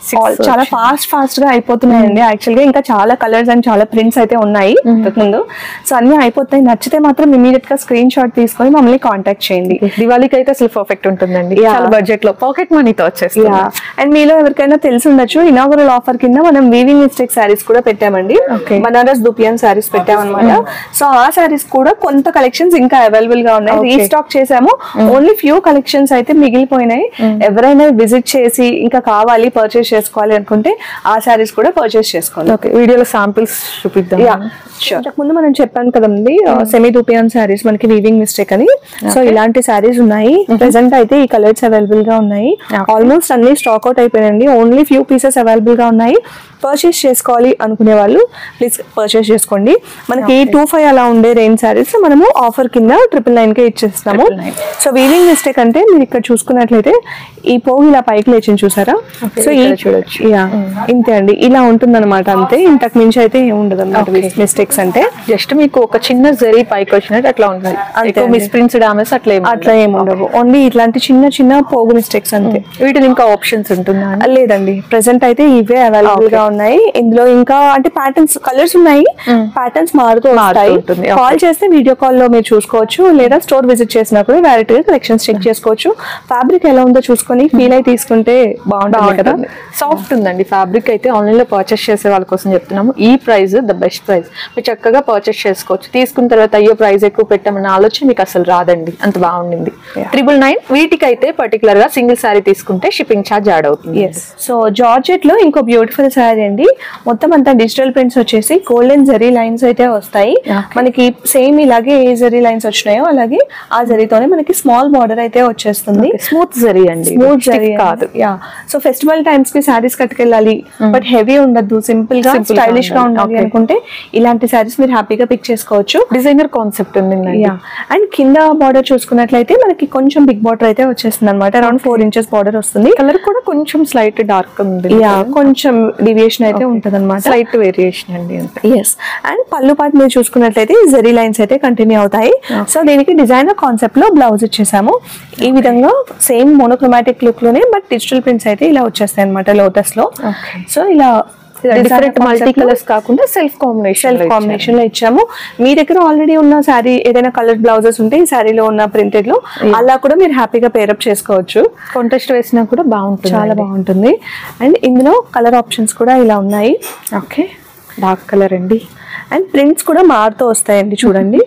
All చాలా ఫాస్ట్ ఫాస్ట్ గా అయిపోతున్నాయండి యాక్చువల్ గా ఇంకా చాలా కలర్స్ అండ్ చాలా ప్రింట్స్ అయితే ఉన్నాయి ముందు సో అన్ని అయిపోతాయి నచ్చితే మాత్రం ఇమీడియట్ గా స్క్రీన్ షాట్ తీసుకొని మమ్మల్ని కాంటాక్ట్ చేయండి దివాళీకి అయితే అసలు పర్ఫెక్ట్ ఉంటుందండి Yeah. చాలా బడ్జెట్ లో పాకెట్ మనీతో వచ్చేస్తుంది యా అండ్ మీలో ఎవరికైనా తెలిసి ఉండొచ్చు ఇనాగరల్ ఆఫర్ కింద మనం వీవింగ్ మిస్టేక్ శారీస్ కూడా పెట్టామండి Okay. బనారస్ దుపియన్ శారీస్ పెట్టామన్నమాట సో ఆ శారీస్ కూడా కొంత కలెక్షన్స్ ఇంకా అవైలబుల్ గా ఉన్నాయి Okay. రీస్టాక్ చేసాము ఓన్లీ ఫ్యూ కలెక్షన్స్ అయితే మిగిలిపోయినాయి ఎవరైనా విజిట్ చేసి ఇంకా కావాలి పర్చేస్ చేసుకోవాలి అనుకుంటే ఆ శారీస్ కూడా పర్చేస్ చేసుకోండి ఓకే వీడియోలో శాంపిల్స్ చూపిద్దాం యా ఇంతకు ముందు మనం చెప్పాను కదండి సెమీ దూపియాన్ శారీస్ మనకి వీవింగ్ మిస్టేక్ అని సో ఇలాంటి శారీస్ ఉన్నాయి ప్రెసెంట్ అయితే ఈ కలర్స్ అవైలబుల్ గా ఉన్నాయి ఆల్మోస్ట్ అన్ని స్టాక్ అవుట్ అయిపోయినండి ఓన్లీ ఫ్యూ పీసెస్ అవైలబుల్ గా ఉన్నాయి పర్చేస్ చేసుకోవాలి అనుకునే వాళ్ళు ప్లీజ్ పర్చేస్ చేసుకోండి మనకి టూ ఫైవ్ అలా ఉండే రేంజ్ శారీస్ మనము ఆఫర్ కింద ట్రిపుల్ నైన్ కే ఇచ్చేస్తాము సో వీవింగ్ మిస్టేక్ అంటే మీరు ఇక్కడ చూసుకున్నట్లయితే ఈ పోగు ఇలా పైకి లేచింది చూసారా Okay, సో ఈ ఇక్కడ చూడొచ్చు. యా ఇంతే అండి ఇలా ఉంటుందన్నమాట అంతే ఇంతకు మించి అయితే ఏమి ఉండదు Okay. మిస్టేక్స్ అంటే జస్ట్ మీకు ఒక చిన్న జరీ పైకి వచ్చినట్టు అట్లా ఉంటుంది అంతే ఎక్కువ అండి. మిస్ ప్రింట్స్ డామేజ్ అట్లా ఏం అట్లా ఏమి ఉండవు ఓన్లీ ఇట్లాంటి చిన్న చిన్న పోగు మిస్టేక్స్ అంతే వీటిలో ఇంకా ఆప్షన్స్ ఉంటుందా అండి? లేదండి ప్రెసెంట్ అయితే ఇవే అవైలబుల్ గా ఉన్నాయి ఇందులో ఇంకా అంటే ప్యాటర్న్స్ కలర్స్ ఉన్నాయి ప్యాటర్న్స్ మారుతూ మారుతూ వస్తాయి ఉంటుంది. కాల్ చేస్తే వీడియో కాల్ లో మీరు చూసుకోవచ్చు లేదా స్టోర్ విజిట్ చేసినప్పుడు డైరెక్ట్ గా కలెక్షన్స్ చెక్ చేసుకోవచ్చు ఫ్యాబ్రిక్ ఎలా ఉందో చూసుకొని ఫీల్ అయి తీసుకుంటే బాగుంటుంది కదా బాగుంటుంది సాఫ్ట్ ఉందండి ఫ్యాబ్రిక్ అయితే ఆన్లైన్ లో పర్చేస్ చేసే వాళ్ళ కోసం చెప్తున్నాము ఈ ప్రైస్ ద బెస్ట్ ప్రైస్ మీరు చక్కగా పర్చేస్ చేసుకోవచ్చు తీసుకున్న తర్వాత అయ్యో ప్రైస్ ఎక్కువ పెట్టామన్న ఆలోచన మీకు అసలు రాదండి అంత బాగుండింది త్రిబుల్ నైన్ వీటికైతే పర్టికులర్ గా సింగిల్ శారీ తీసుకుంటే షిప్పింగ్ ఛార్జ్ యాడ్ అవుతుంది ఎస్ సో జార్జెట్ లో ఇంకో బ్యూటిఫుల్ శారీ అండి మొత్తం అంతా డిజిటల్ ప్రింట్స్ వచ్చేసి గోల్డెన్ జరీ లైన్స్ అయితే వస్తాయి మనకి సేమ్ ఇలాగే ఏ జరీ లైన్స్ వచ్చినాయో అలాగే ఆ జరీతోనే మనకి స్మాల్ బార్డర్ అయితే వచ్చేస్తుంది స్మూత్ జరీ అండి స్మూత్ Stiff జరీ కాదు యా సో ఫెస్టివల్ టైమ్స్ కి శారీస్ కట్టుకెళ్ళాలి బట్ హెవీ ఉండద్దు సింపుల్ గా Simple గా స్టైలిష్ గా ఉండాలి. ఉండాలి Okay. అనుకుంటే ఇలాంటి శారీస్ మీరు హ్యాపీగా పిక్ చేసుకోవచ్చు డిజైనర్ కాన్సెప్ట్ ఉంది యా అండ్ కింద బార్డర్ చూసుకున్నట్లయితే మనకి కొంచెం బిగ్ బార్డర్ అయితే వచ్చేస్తుంది అనమాట అరౌండ్ ఫోర్ ఇంచెస్ బార్డర్ వస్తుంది కలర్ కూడా కొంచెం స్లైట్ డార్క్ ఉంది యా కొంచెం డివియేషన్ అయితే ఉంటది అనమాట స్లైట్ వేరియేషన్ అండి అంతే ఎస్ అండ్ పళ్ళు పాటు మీరు చూసుకున్నట్లయితే జెరీ లైన్స్ అయితే కంటిన్యూ అవుతాయి సో దీనికి డిజైనర్ కాన్సెప్ట్ లో బ్లౌజ్ ఇచ్చేసాము ఈ విధంగా సేమ్ మోనోక్రోమాటిక్ లుక్ లోనే బట్ డిజిటల్ ప్రింట్స్ అయితే ఇలా వచ్చేస్తాయి అనమాట లోటస్ లో Okay. సో ఇలా డిఫరెంట్ మల్టీ కలర్స్ కాకుండా సెల్ఫ్ కాంబినేషన్ సెల్ఫ్ కాంబినేషన్ లో ఇచ్చాము మీ దగ్గర ఆల్రెడీ ఉన్న శారీ ఏదైనా కలర్ బ్లౌజెస్ ఉంటే ఈ శారీలో ఉన్న ప్రింటెడ్ లో అలా కూడా మీరు హ్యాపీగా పేరప్ చేసుకోవచ్చు కాంట్రాస్ట్ వేసినా కూడా బాగుంటుంది చాలా బాగుంటుంది అండ్ ఇందులో కలర్ ఆప్షన్స్ కూడా ఇలా ఉన్నాయి ఓకే డార్క్ కలర్ అండి అండ్ ప్రింట్స్ కూడా మారుతూ వస్తాయండి చూడండి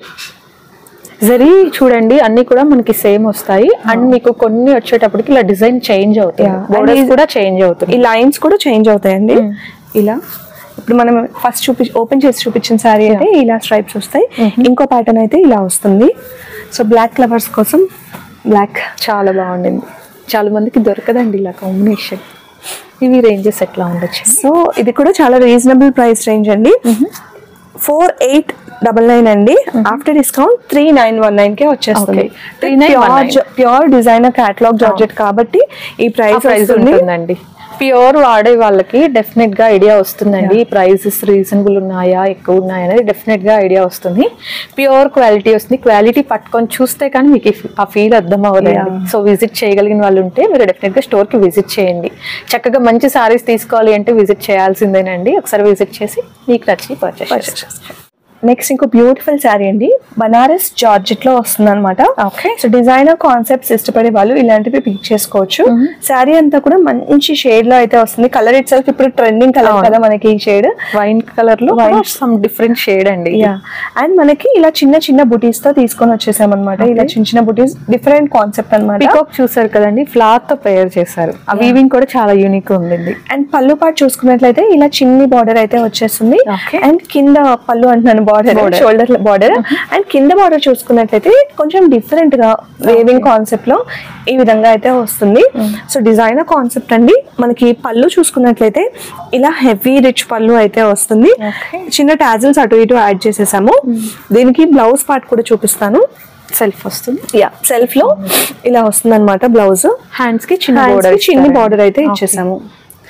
జరీ చూడండి అన్ని కూడా మనకి సేమ్ వస్తాయి అండ్ మీకు కొన్ని వచ్చేటప్పటికి ఇలా డిజైన్ చేంజ్ అవుతాయి Yeah. బోర్డర్స్ And ఈ- కూడా చేంజ్ అవుతుంది ఈ లైన్స్ కూడా చేంజ్ అవుతాయండి ఇలా ఇప్పుడు మనం ఫస్ట్ చూపి ఓపెన్ చేసి చూపించిన శారీ అయితే ఇలా స్ట్రైప్స్ వస్తాయి ఇంకో ప్యాటర్న్ అయితే ఇలా వస్తుంది సో బ్లాక్ ఫ్లవర్స్ కోసం బ్లాక్ చాలా బాగుండింది చాలా మందికి దొరకదండి ఇలా కాంబినేషన్ ఇవి రేంజెస్ ఎట్లా ఉండొచ్చు సో ఇది కూడా చాలా రీజనబుల్ ప్రైస్ రేంజ్ అండి ఫోర్ ఎయిట్ డబల్ నైన్ అండి after discount three nine one nine కే వచ్చేస్తుంది Okay. 3919. Pure designer catalogue georgette కాబట్టి ఈ ప్రైస్ ప్రైస్ వస్తుంది ఉంటుందండి ప్యూర్ వాడే వాళ్ళకి డెఫినెట్ గా ఐడియా వస్తుందండి ప్రైసెస్ రీజనబుల్ ఉన్నాయా ఎక్కువ ఉన్నాయా అనేది డెఫినెట్ గా ఐడియా వస్తుంది ప్యూర్ క్వాలిటీ వస్తుంది క్వాలిటీ పట్టుకొని చూస్తే కానీ మీకు ఈ ఫీ- ఆ ఫీల్ అర్థం అవ్వదండి సో విజిట్ చేయగలిగిన వాళ్ళు ఉంటే మీరు డెఫినెట్ గా స్టోర్ కి విజిట్ చేయండి చక్కగా మంచి సారీస్ తీసుకోవాలి అంటే విజిట్ చేయాల్సిందేనండి ఒకసారి విజిట్ చేసి మీకు నచ్చి పర్చేస్ చేసుకోండి నెక్స్ట్ ఇంకో బ్యూటిఫుల్ శారీ అండి బనారస్ జార్జెట్ లో వస్తుంది అనమాట Okay. సో డిజైనర్ కాన్సెప్ట్స్ ఇష్టపడే వాళ్ళు ఇలాంటివి పిక్ చేసుకోవచ్చు శారీ అంతా కూడా మంచి షేడ్ లో అయితే వస్తుంది కలర్ ఇట్ సెల్ఫ్ ఇప్పుడు ట్రెండింగ్ కలర్ కదా మనకి ఈ షేడ్ వైన్ కలర్ లో Wine. సమ్ డిఫరెంట్ షేడ్ అండి యా అండ్ మనకి ఇలా చిన్న చిన్న బుటీస్ తో తీసుకొని వచ్చేసాం అనమాట ఇలా చిన్న చిన్న బుటీస్ డిఫరెంట్ కాన్సెప్ట్ అనమాట పికాక్ చూసారు కదండి ఫ్లాత్ తో పేర్ చేశారు ఆ వీవింగ్ కూడా చాలా యూనిక్ ఉండింది అండ్ పళ్ళు పాటు చూసుకున్నట్లయితే ఇలా చిన్ని బార్డర్ అయితే వచ్చేస్తుంది Okay. అండ్ కింద పళ్ళు అంటున్నాను border Border. Shoulder border and కింద బార్డర్ చూసుకున్నట్లయితే కొంచెం డిఫరెంట్ గా వేవింగ్ కాన్సెప్ట్ లో ఈ విధంగా అయితే వస్తుంది సో డిజైనర్ కాన్సెప్ట్ అండి మనకి పళ్ళు చూసుకున్నట్లయితే ఇలా హెవీ రిచ్ పళ్ళు అయితే వస్తుంది Okay. చిన్న టాజిల్స్ అటు ఇటు యాడ్ చేసేసాము దీనికి బ్లౌజ్ పార్ట్ కూడా చూపిస్తాను సెల్ఫ్ వస్తుంది యా సెల్ఫ్ లో ఇలా వస్తుంది అనమాట బ్లౌజ్ హ్యాండ్స్ కి చిన్న Hands బోర్డర్ కి చిన్ని బార్డర్ అయితే ఇచ్చేసాము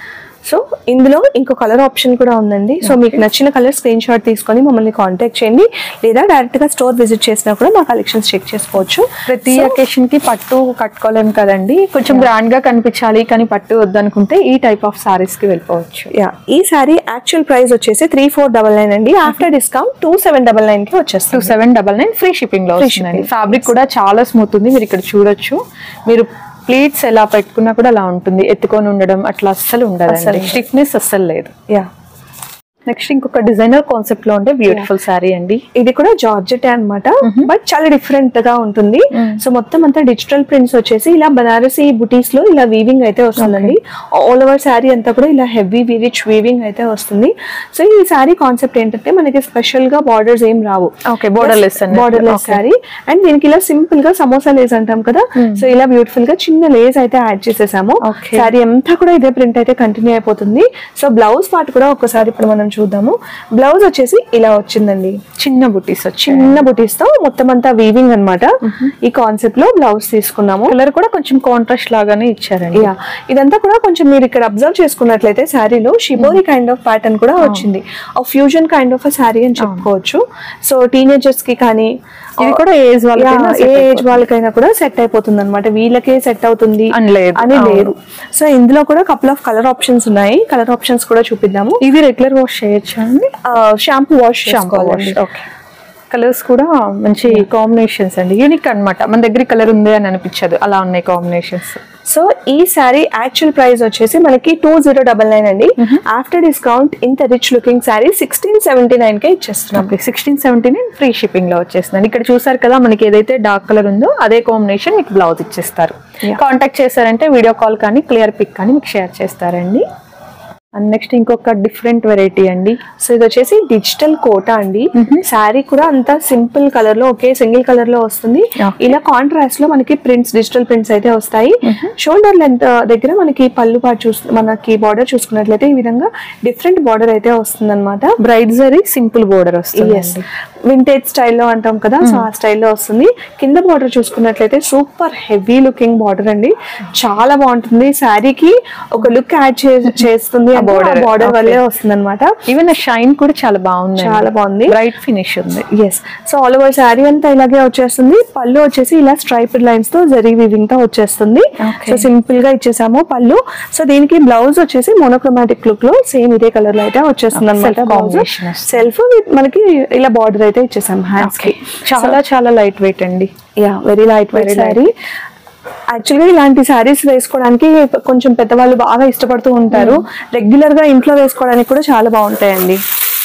సో ఇందులో ఇంకో కలర్ ఆప్షన్ కూడా ఉందండి సో మీకు నచ్చిన కలర్ స్క్రీన్ షాట్ తీసుకొని మమ్మల్ని కాంటాక్ట్ చేయండి లేదా డైరెక్ట్ గా స్టోర్ విజిట్ చేసినా కూడా మా కలెక్షన్స్ చెక్ చేసుకోవచ్చు ప్రతి అకేషన్ కి పట్టు కట్టుకోలేము కదండి కొంచెం గ్రాండ్ గా కనిపించాలి కానీ పట్టు వద్దనుకుంటే ఈ టైప్ ఆఫ్ సారీస్ కి వెళ్ళిపోవచ్చు యా ఈ సారీ యాక్చువల్ ప్రైస్ వచ్చేసి త్రీ ఫోర్ డబల్ నైన్ అండి after discount two seven double nine కి టూ వచ్చేస్తుంది seven double nine free shipping లో Free వస్తుందండి shipping. ఫ్యాబ్రిక్ కూడా చాలా స్మూత్ ఉంది మీరు ఇక్కడ చూడొచ్చు మీరు ప్లీట్స్ ఎలా పెట్టుకున్నా కూడా అలా ఉంటుంది ఎత్తుకొని ఉండడం అట్లా అస్సలు ఉండదు అస్సలు స్టిఫ్నెస్ అస్సలు లేదు యా నెక్స్ట్ ఇంకొక డిజైనర్ కాన్సెప్ట్ లో ఉంటే బ్యూటిఫుల్ సారీ అండి ఇది కూడా జార్జెట్ అన్నమాట బట్ చాలా డిఫరెంట్ గా ఉంటుంది సో మొత్తం అంతా డిజిటల్ ప్రింట్స్ వచ్చేసి ఇలా బనారసి బుటీస్ లో ఇలా వీవింగ్ అయితే వస్తుందండి ఆల్ ఓవర్ శారీ అంతా కూడా ఇలా హెవీ రిచ్ వీవింగ్ అయితే వస్తుంది సో ఈ శారీ కాన్సెప్ట్ ఏంటంటే మనకి స్పెషల్ గా బార్డర్స్ ఏం రావు okay borderless borderless sari and దీనికి ఇలా సింపుల్ గా సమోసా లేస్ అంటాం కదా సో ఇలా బ్యూటిఫుల్ గా చిన్న లేస్ అయితే యాడ్ చేసేసాము Okay. శారీ అంతా కూడా ఇదే ప్రింట్ అయితే కంటిన్యూ అయిపోతుంది సో బ్లౌజ్ పార్ట్ కూడా ఒకసారి ఇప్పుడు మనం చూద్దాము బ్లౌజ్ వచ్చేసి ఇలా వచ్చిందండి చిన్న బుటీస్ వచ్చి చిన్న బుటీస్ తో మొత్తం అంతా వీవింగ్ అన్నమాట ఈ కాన్సెప్ట్ లో బ్లౌజ్ తీసుకున్నాము కలర్ కూడా కొంచెం కాంట్రాస్ట్ లాగానే ఇచ్చారండి యా ఇదంతా కూడా కొంచెం మీరు ఇక్కడ అబ్జర్వ్ చేసుకున్నట్లయితే శారీలో షిబోరి కైండ్ ఆఫ్ ప్యాటర్న్ కూడా వచ్చింది ఆ ఫ్యూజన్ కైండ్ ఆఫ్ శారీ అని చెప్పుకోవచ్చు సో టీనేజర్స్ కి కానీ ఇది కూడా ఏజ్ వాళ్ళకైనా Yeah, ఏ ఏజ్ వాళ్ళకైనా కూడా సెట్ అయిపోతుంది అనమాట వీళ్ళకే సెట్ అవుతుంది అని లేదు. అని అవును. లేదు సో ఇందులో కూడా కపుల్ ఆఫ్ కలర్ ఆప్షన్స్ ఉన్నాయి కలర్ ఆప్షన్స్ కూడా చూపిద్దాము ఇది రెగ్యులర్ వాష్ చేయొచ్చా అండి shampoo wash shampoo wash okay colours కూడా మంచి కాంబినేషన్స్ అండి యూనిక్ అన్నమాట మన దగ్గర కలర్ ఉంది అని అనిపించదు అలా ఉన్నాయి కాంబినేషన్స్ సో ఈ శారీ యాక్చువల్ ప్రైస్ వచ్చేసి మనకి టూ జీరో డబల్ నైన్ అండి ఆఫ్టర్ డిస్కౌంట్ ఇంత rich looking sari sixteen seventy nine కే ఇచ్చేస్తున్నాం okay sixteen seventy nine free shipping లో వచ్చేస్తుంది ఇక్కడ చూసారు కదా మనకి ఏదైతే డార్క్ కలర్ ఉందో అదే కాంబినేషన్ మీకు బ్లౌజ్ ఇచ్చేస్తారు Yeah. కాంటాక్ట్ చేశారంటే వీడియో కాల్ కానీ క్లియర్ పిక్ కానీ మీకు షేర్ చేస్తారండి అండ్ నెక్స్ట్ ఇంకొక డిఫరెంట్ వెరైటీ అండి సో ఇది వచ్చేసి డిజిటల్ కోటా అండి శారీ కూడా అంత సింపుల్ కలర్ లో ఒకే సింగిల్ కలర్ లో వస్తుంది Okay. ఇలా కాంట్రాస్ట్ లో మనకి ప్రింట్స్ డిజిటల్ ప్రింట్స్ అయితే వస్తాయి షోల్డర్ లెంత్ దగ్గర మనకి పళ్ళు పాటు చూసు మనకి బార్డర్ చూసుకున్నట్లయితే ఈ విధంగా డిఫరెంట్ బార్డర్ అయితే వస్తుంది అనమాట బ్రైట్ జరీ సింపుల్ బోర్డర్ వస్తుంది ఎస్ వింటేజ్ స్టైల్లో అంటాం కదా సో ఆ స్టైల్లో వస్తుంది కింద బార్డర్ చూసుకున్నట్లయితే సూపర్ హెవీ లుకింగ్ బార్డర్ అండి చాలా బాగుంటుంది శారీకి ఒక లుక్ యాడ్ చేస్తుంది border, బార్డర్ okay. వల్లే వస్తుంది అనమాట ఈవెన్ షైన్ కూడా చాలా బాగుంది చాలా బాగుంది. బ్రైట్ ఫినిష్ ఉంది yes so all over sari అంతా ఇలాగే వచ్చేస్తుంది పళ్ళు వచ్చేసి ఇలా స్ట్రైప్డ్ లైన్స్ తో జరీ వీవింగ్ తో వచ్చేస్తుంది Okay. సో సింపుల్ గా ఇచ్చేసాము పళ్ళు సో దీనికి బ్లౌజ్ వచ్చేసి మోనోక్రోమాటిక్ లుక్ లో సేమ్ ఇదే కలర్ లో అయితే వచ్చేస్తుంది అనమాట Self combination వస్తుంది. సెల్ఫ్ మనకి ఇలా బార్డర్ అయితే ఇచ్చేసాం హ్యాండ్స్ కి చాలా చాలా లైట్ వెయిట్ అండి yeah very light weight Very light. Sari యాక్చువల్గా ఇలాంటి శారీస్ వేసుకోవడానికి కొంచెం పెద్దవాళ్ళు బాగా ఇష్టపడుతూ ఉంటారు రెగ్యులర్ గా ఇంట్లో వేసుకోవడానికి కూడా చాలా బాగుంటాయండి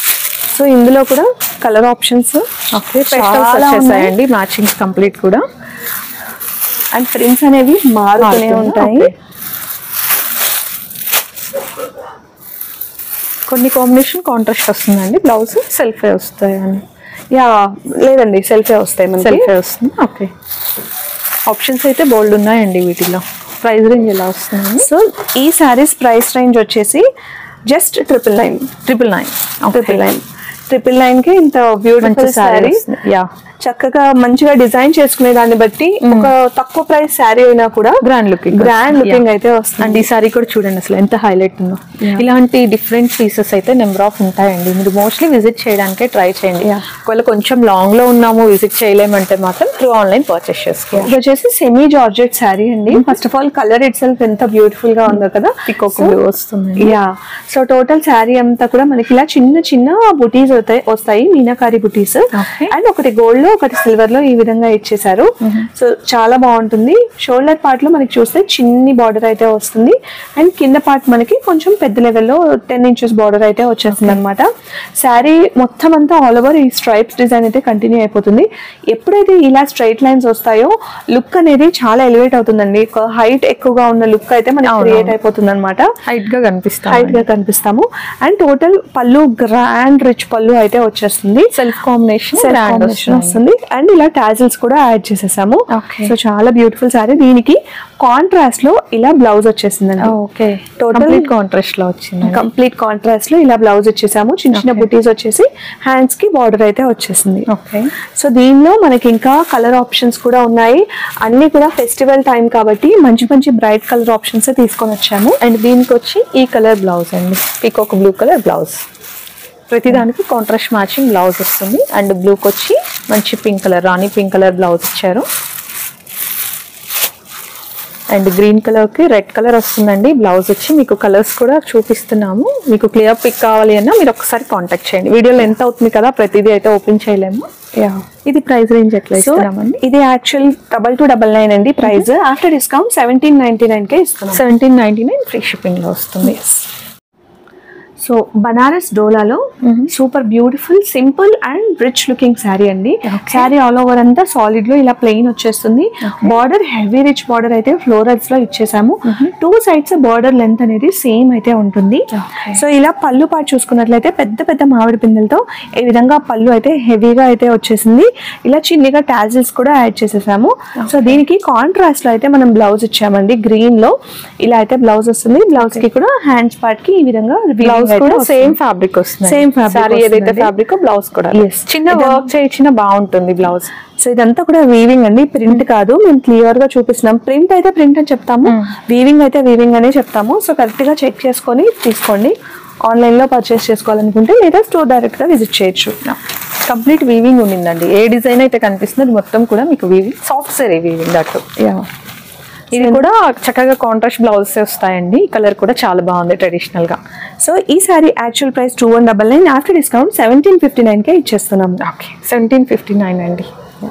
సో ఇందులో కూడా కలర్ ఆప్షన్స్ ఓకే పెస్టల్స్ వచ్చేసాయండి మ్యాచింగ్స్ కంప్లీట్ కూడా అండ్ ప్రింట్స్ అనేవి మారుతూనే మారుతుంది, ఉంటాయి okay. కొన్ని కాంబినేషన్ కాంట్రాస్ట్ వస్తుందండి బ్లౌజ్ సెల్ఫే వస్తాయని యా లేదండి సెల్ఫే వస్తాయి మనకి సెల్ఫే వస్తుంది ఓకే ఆప్షన్స్ అయితే బోల్డ్ ఉన్నాయండి వీటిలో ప్రైస్ రేంజ్ ఎలా వస్తుంది సో ఈ శారీస్ ప్రైస్ రేంజ్ వచ్చేసి just triple nine triple nine triple nine triple nine కి ఇంత బ్యూటిఫుల్ మంచి శారీ శారీ యా చక్కగా మంచిగా డిజైన్ చేసుకునే దాన్ని బట్టి ఒక తక్కువ ప్రైస్ శారీ అయినా కూడా గ్రాండ్ లుకింగ్ గ్రాండ్ లుకింగ్ అయితే వస్తుంది అండ్ ఈ సారీ కూడా చూడండి అసలు ఎంత హైలైట్ ఉందో ఇలాంటి డిఫరెంట్ పీసెస్ అయితే నెంబర్ ఆఫ్ ఉంటాయండి మీరు మోస్ట్లీ విజిట్ చేయడానికే ట్రై చేయండి Yeah. ఒకవేళ కొంచెం లాంగ్ లో ఉన్నాము విజిట్ చేయలేమంటే మాత్రం త్రూ ఆన్లైన్ పర్చేస్ చేసుకోవాలి ఇది వచ్చేసి సెమీ జార్జెట్ శారీ అండి first of all colour itself ఎంత బ్యూటిఫుల్ గా ఉందో కదా పికాక్ So, వస్తుంది యా సో టోటల్ శారీ అంతా కూడా మనకి ఇలా చిన్న చిన్న బుటీస్ వస్తాయి వస్తాయి మీనాకారి బుటీస్ Okay. అండ్ ఒకటి గోల్డ్ లో ఒకటి సిల్వర్ లో ఈ విధంగా ఇచ్చేసారు సో చాలా బాగుంటుంది షోల్డర్ పార్ట్ లో మనకి చూస్తే చిన్ని బార్డర్ అయితే వస్తుంది అండ్ కింద పార్ట్ మనకి కొంచెం పెద్ద లెవెల్లో టెన్ ఇంచెస్ బార్డర్ అయితే వచ్చేస్తుంది అనమాట శారీ మొత్తం అంతా ఆల్ ఓవర్ ఈ స్ట్రైప్స్ డిజైన్ అయితే కంటిన్యూ అయిపోతుంది ఎప్పుడైతే ఇలా స్ట్రైట్ లైన్స్ వస్తాయో లుక్ అనేది చాలా ఎలివేట్ అవుతుందండి ఒక హైట్ ఎక్కువగా ఉన్న లుక్ అయితే మనకి అవునవును. క్రియేట్ అయిపోతుంది అనమాట హైట్ గా కనిపిస్తాం హైట్ గా కనిపిస్తాము and total pallu grand rich పళ్ళు అయితే వచ్చేస్తుంది సెల్ఫ్ కాంబినేషన్ Self combination వస్తుంది. వస్తుంది అండ్ ఇలా టాజిల్స్ కూడా యాడ్ చేసేసాము Okay. సో చాలా బ్యూటిఫుల్ సారీ దీనికి కాంట్రాస్ట్ లో ఇలా బ్లౌజ్ వచ్చేసిందండి ఓకే Total- టోటల్ కాంట్రాస్ట్ లో వచ్చింది కంప్లీట్ కాంట్రాస్ట్ లో ఇలా బ్లౌజ్ వచ్చేసాము చిన్న చిన్న Okay. బుటీస్ వచ్చేసి హ్యాండ్స్ కి బార్డర్ అయితే వచ్చేసింది ఓకే సో దీనిలో మనకి ఇంకా కలర్ ఆప్షన్స్ కూడా ఉన్నాయి అన్ని కూడా ఫెస్టివల్ టైం కాబట్టి మంచి మంచి బ్రైట్ కలర్ ఆప్షన్స్ తీసుకొని వచ్చాము అండ్ దీనికి వచ్చి ఈ కలర్ బ్లౌజ్ అండి పీకాక్ బ్లూ కలర్ బ్లౌజ్ ప్రతిదానికి కాంట్రాస్ట్ మ్యాచింగ్ బ్లౌజ్ వస్తుంది అండ్ బ్లూకి వచ్చి మంచి pink colour rani pink colour blouse ఇచ్చారు అండ్ గ్రీన్ కలర్కి రెడ్ కలర్ వస్తుందండి బ్లౌజ్ వచ్చి మీకు కలర్స్ కూడా చూపిస్తున్నాము మీకు క్లియర్ పిక్ కావాలి అన్నా మీరు ఒకసారి కాంటాక్ట్ చేయండి వీడియోలో ఎంత అవుతుంది కదా ప్రతిదీ అయితే ఓపెన్ చేయలేము యా ఇది ప్రైస్ రేంజ్ ఎట్లా సో ఇస్తున్నామండి ఇది actual double two double nine అండి price after discount seventeen ninety nine కే ఇస్తున్నాం సెవెంటీన్ నైన్టీ నైన్ ఫ్రీ షిప్పింగ్లో వస్తుంది సో బనారస్ డోలాలో super beautiful simple and rich looking sari అండి శారీ ఆల్ ఓవర్ అంతా సాలిడ్ లో ఇలా ప్లెయిన్ వచ్చేస్తుంది బార్డర్ హెవీ రిచ్ బార్డర్ అయితే ఫ్లోరల్స్ లో ఇచ్చేసాము టూ సైడ్స్ బార్డర్ లెంత్ అనేది సేమ్ అయితే ఉంటుంది Okay. సో ఇలా పళ్ళు పాటు చూసుకున్నట్లయితే పెద్ద పెద్ద మామిడి పిందెలతో ఈ విధంగా పళ్ళు అయితే హెవీగా అయితే వచ్చేసింది ఇలా చిన్నగా టాజిల్స్ కూడా యాడ్ చేసేసాము సో దీనికి కాంట్రాస్ట్ లో అయితే మనం బ్లౌజ్ ఇచ్చామండి గ్రీన్ లో ఇలా అయితే బ్లౌజ్ వస్తుంది బ్లౌజ్ కి కూడా హ్యాండ్స్ పార్ట్ కి ఈ విధంగా బ్లౌజ్ weaving అయితే కూడా వస్తుంది. సేమ్ ఫ్యాబ్రిక్ వస్తుంది Same fabric సారీ ఏదైతే వస్తుందండి. ఫ్యాబ్రిక్ బ్లౌజ్ కూడా Yes. చిన్న వర్క్ చేయించిన బాగుంటుంది బ్లౌజ్ సో ఇదంతా కూడా వీవింగ్ అండి ప్రింట్ కాదు మేము క్లియర్ గా చూపిస్తున్నాం ప్రింట్ అయితే ప్రింట్ అని చెప్తాము వీవింగ్ అయితే వీవింగ్ అనే చెప్తాము సో కరెక్ట్ గా చెక్ చేసుకొని తీసుకోండి ఆన్లైన్ లో పర్చేస్ చేసుకోవాలనుకుంటే లేదా స్టోర్ డైరెక్ట్ గా విజిట్ చేయొచ్చు కంప్లీట్ వీవింగ్ ఉండిందండి ఏ డిజైన్ అయితే కనిపిస్తుంది అది మొత్తం కూడా మీకు వీవింగ్ సాఫ్ట్ సరే వీవింగ్ దట్టు యా ఇది కూడా చక్కగా కాంట్రాస్ట్ బ్లౌజ్ వస్తాయండి ఈ కలర్ కూడా చాలా బాగుంది ట్రెడిషనల్ గా సో ఈ sari actual price two one double nine after discount seventeen fifty nine కే ఇచ్చేస్తున్నాము ఓకే సెవెంటీన్ ఫిఫ్టీ నైన్ అండి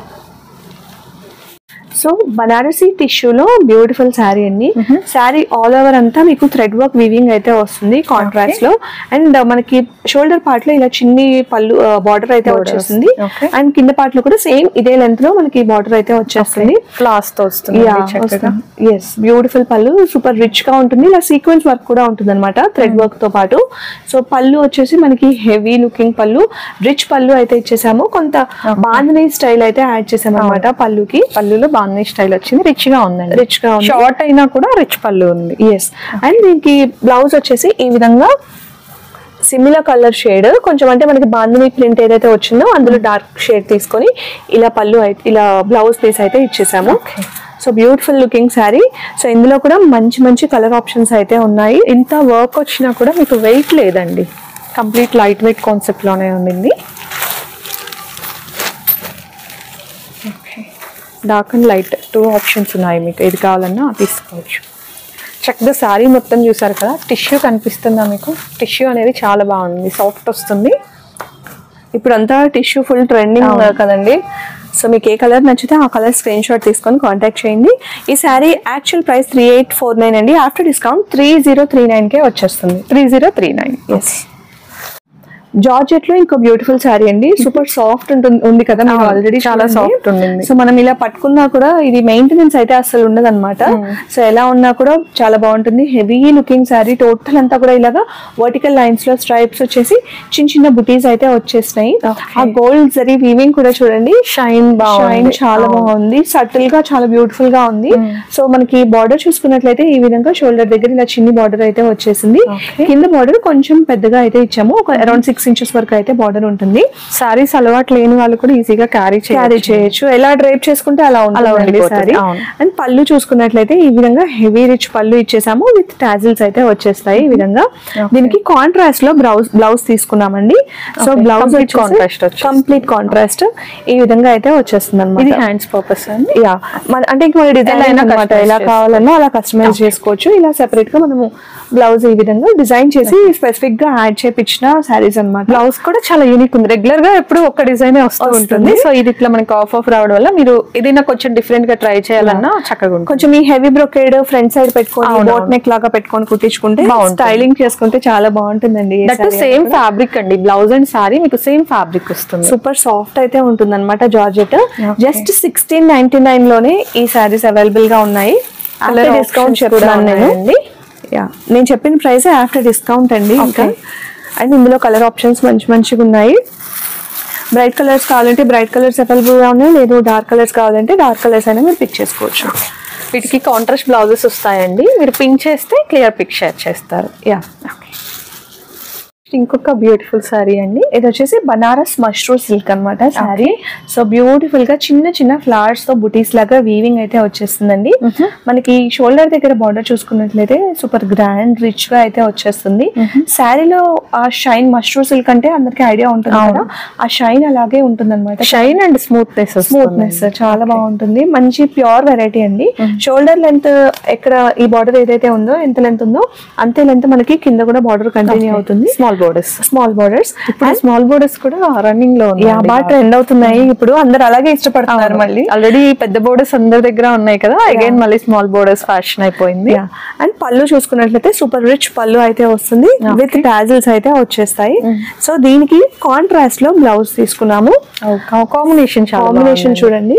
సో బనారసి టిష్యూలో బ్యూటిఫుల్ శారీ అండి శారీ ఆల్ ఓవర్ అంతా మీకు థ్రెడ్ వర్క్ వీవింగ్ అయితే వస్తుంది కాంట్రాస్ట్ లో అండ్ మనకి షోల్డర్ పార్ట్ లో ఇలా చిన్ని పళ్ళు బార్డర్ అయితే Borders. వచ్చేస్తుంది Okay. అండ్ కింద పార్ట్ లో కూడా సేమ్ ఇదే లెంత్ లో మనకి బార్డర్ అయితే వచ్చేస్తుంది క్లాస్ తో వస్తుంది చక్కగా yes beautiful pallu super rich గా ఉంటుంది ఇలా సీక్వెన్స్ వర్క్ కూడా ఉంటుంది అనమాట థ్రెడ్ వర్క్ తో పాటు సో పళ్ళు వచ్చేసి మనకి హెవీ లుకింగ్ పళ్ళు రిచ్ పళ్ళు అయితే ఇచ్చేసాము కొంత బాంధనీ స్టైల్ అయితే యాడ్ చేసాము అనమాట పళ్ళుకి పళ్ళులో బాగుంది స్టైల్ వచ్చింది రిచ్ గా ఉందండి రిచ్ గా ఉంది షార్ట్ అయినా కూడా రిచ్ పళ్ళు ఉంది ఎస్ అండ్ దీనికి బ్లౌజ్ వచ్చేసి ఈ విధంగా సిమిలర్ కలర్ షేడ్ కొంచెం అంటే మనకి బాంధనీ ప్రింట్ ఏదైతే వచ్చిందో అందులో డార్క్ షేడ్ తీసుకొని ఇలా పళ్ళు అయితే ఇలా బ్లౌజ్ పీస్ అయితే ఇచ్చేసాము Okay. So beautiful looking sari so ఇందులో కూడా మంచి మంచి కలర్ ఆప్షన్స్ అయితే ఉన్నాయి ఇంత వర్క్ వచ్చినా కూడా మీకు వెయిట్ లేదండి కంప్లీట్ లైట్ వెయిట్ కాన్సెప్ట్ లోనే ఉండింది dark and light two options ఉన్నాయి మీకు ఏది కావాలన్నా తీసుకోవచ్చు చక్కగా శారీ మొత్తం చూసారు కదా టిష్యూ కనిపిస్తుందా మీకు టిష్యూ అనేది చాలా బాగుంది సాఫ్ట్ వస్తుంది ఇప్పుడు అంతా టిష్యూ ఫుల్ ట్రెండింగ్ అవును. కదండి సో మీకు ఏ కలర్ నచ్చితే ఆ కలర్ స్క్రీన్ షాట్ తీసుకొని కాంటాక్ట్ చేయండి ఈ sari actual price three eight four nine అండి after discount three zero three nine కే వచ్చేస్తుంది three zero three nine yes georgette లో ఇంకో బ్యూటిఫుల్ శారీ అండి సూపర్ సాఫ్ట్ ఉంటుంది ఉంది కదా మీరు అవును, ఆల్రెడీ చాలా soft ఉండింది. సో మనం ఇలా పట్టుకున్నా కూడా ఇది మెయింటెనెన్స్ అయితే అసలు ఉండదు అనమాట సో ఎలా ఉన్నా కూడా చాలా బాగుంటుంది హెవీ లుకింగ్ శారీ టోటల్ అంతా కూడా ఇలాగా వర్టికల్ లైన్స్ లో స్ట్రైప్స్ వచ్చేసి చిన్న చిన్న బుటీస్ అయితే వచ్చేసినాయి ఆ గోల్డ్ జరీ వీవింగ్ కూడా చూడండి షైన్ షైన్ బాగుంది చాలా బాగుంది సటిల్ గా చాలా బ్యూటిఫుల్ గా ఉంది సో మనకి బార్డర్ చూసుకున్నట్లయితే ఈ విధంగా షోల్డర్ దగ్గర ఇలా చిన్ని బార్డర్ అయితే వచ్చేసింది Okay. కింద బార్డర్ కొంచెం పెద్దగా అయితే ఇచ్చాము ఒక అరౌండ్ సిక్స్ ఇంచెస్ వరకు అయితే బార్డర్ ఉంటుంది శారీస్ అలవాటు లేని వాళ్ళు కూడా ఈజీగా క్యారీ క్యారీ చేయొచ్చు ఎలా డ్రైప్ చేసుకుంటే అలా అలా ఉంటుంది ఉండిపోతుంది, సారీ అవును. అండ్ పళ్ళు చూసుకున్నట్లయితే ఈ విధంగా హెవీ రిచ్ పళ్ళు ఇచ్చేసాము విత్ టాజిల్స్ అయితే వచ్చేస్తాయి ఈ విధంగా దీనికి కాంట్రాస్ట్ లో బ్లౌజ్ బ్లౌజ్ తీసుకున్నామండి so Okay, blouse complete contrast వచ్చేస్తుంది. కంప్లీట్ కాంట్రాస్ట్ ఈ విధంగా అయితే వచ్చేస్తుంది ఇది అనమాట హ్యాండ్స్ పర్పస్ అండి యా మన అంటే ఇంక మన డిజైన్ ఎలా అయినా అనమాట customize ఎలా చేసుకోవచ్చు. కావాలన్నా అలా కస్టమైజ్ చేసుకోవచ్చు ఇలా సెపరేట్ గా మనము బ్లౌజ్ ఈ విధంగా డిజైన్ చేసి స్పెసిఫిక్ గా యాడ్ చేపించిన శారీస్ అన్నమాట బ్లౌజ్ కూడా చాలా యూనిక్ ఉంది రెగ్యులర్ గా ఎప్పుడు ఒక్క డిజైన్ వస్తూ వస్తుంది. ఉంటుంది సో ఇది ఇట్లా మనకి ఆఫ్ ఆఫ్ రావడం వల్ల మీరు ఏదైనా కొంచెం డిఫరెంట్ గా ట్రై చేయాలన్నా చక్కగా ఉంటుంది కొంచెం ఈ హెవీ బ్రొకేడ్ ఫ్రంట్ సైడ్ పెట్టుకొని అవునవును. బోట్ నెక్ లాగా పెట్టుకొని కుట్టించుకుంటే బాగుంటుంది. స్టైలింగ్ చేసుకుంటే చాలా బాగుంటుందండి దట్ సేమ్ ఫ్యాబ్రిక్ అండి బ్లౌజ్ అండ్ సారీ మీకు సేమ్ ఫ్యాబ్రిక్ వస్తుంది సూపర్ సాఫ్ట్ అయితే ఉంటుంది అనమాట georgette Okay. Just sixteen ninety nine లోనే ఈ సారీస్ అవైలబుల్ గా ఉన్నాయి Colour డిస్కౌంట్ options కూడా చెప్తున్నాను నేను ఉన్నాయండి. యా నేను చెప్పిన ప్రైస్ ఆఫ్టర్ డిస్కౌంట్ అండి ఇంకా Okay. అండ్ ఇందులో కలర్ ఆప్షన్స్ మంచి మంచిగా ఉన్నాయి బ్రైట్ కలర్స్ కావాలంటే బ్రైట్ కలర్స్ అవైలబుల్ గా ఉన్నాయి లేదు డార్క్ కలర్స్ కావాలంటే డార్క్ కలర్స్ అయినా మీరు పిక్ చేసుకోవచ్చు వీటికి కాంట్రాస్ట్ బ్లౌజెస్ వస్తాయండి మీరు పింక్ చేస్తే క్లియర్ పిక్ షేర్ చేస్తారు యా ఇంకొక బ్యూటిఫుల్ సారీ అండి ఇది వచ్చేసి బనారస్ మష్రూమ్ సిల్క్ అన్నమాట శారీ సో బ్యూటిఫుల్ గా చిన్న చిన్న ఫ్లవర్స్ తో బుటీస్ లాగా వీవింగ్ అయితే వచ్చేస్తుందండి మనకి షోల్డర్ దగ్గర బార్డర్ చూసుకున్నట్లయితే సూపర్ గ్రాండ్ రిచ్ గా అయితే వచ్చేస్తుంది శారీలో ఆ షైన్ మష్రూమ్ సిల్క్ అంటే అందరికి ఐడియా ఉంటుంది కదా ఆ షైన్ అలాగే ఉంటుంది అనమాట షైన్ అండ్ స్మూత్నెస్ స్మూత్నెస్ చాలా బాగుంటుంది మంచి ప్యూర్ వెరైటీ అండి షోల్డర్ లెంత్ ఎక్కడ ఈ బార్డర్ ఏదైతే ఉందో ఎంత లెంత్ ఉందో అంతే లెంత్ మనకి కింద కూడా బార్డర్ కంటిన్యూ అవుతుంది స్మాల్ బోర్డర్స్ స్మాల్ బార్డర్స్ ఇప్పుడు స్మాల్ బోర్డర్స్ కూడా రన్నింగ్ లో యా బాగా ట్రెండ్ అవుతున్నాయి ఇప్పుడు అందరు అలాగే ఇష్టపడుతున్నారు మళ్ళీ ఆల్రెడీ పెద్ద బోర్డర్స్ అందరి దగ్గర ఉన్నాయి కదా అగైన్ మళ్ళీ స్మాల్ బోర్డర్స్ ఫ్యాషన్ అయిపోయింది యా అండ్ పళ్ళు చూసుకున్నట్లయితే సూపర్ రిచ్ పళ్ళు అయితే వస్తుంది విత్ టాజిల్స్ అయితే వచ్చేస్తాయి సో దీనికి కాంట్రాస్ట్ లో బ్లౌజ్ తీసుకున్నాము కాంబినేషన్ చాలా కాంబినేషన్ చూడండి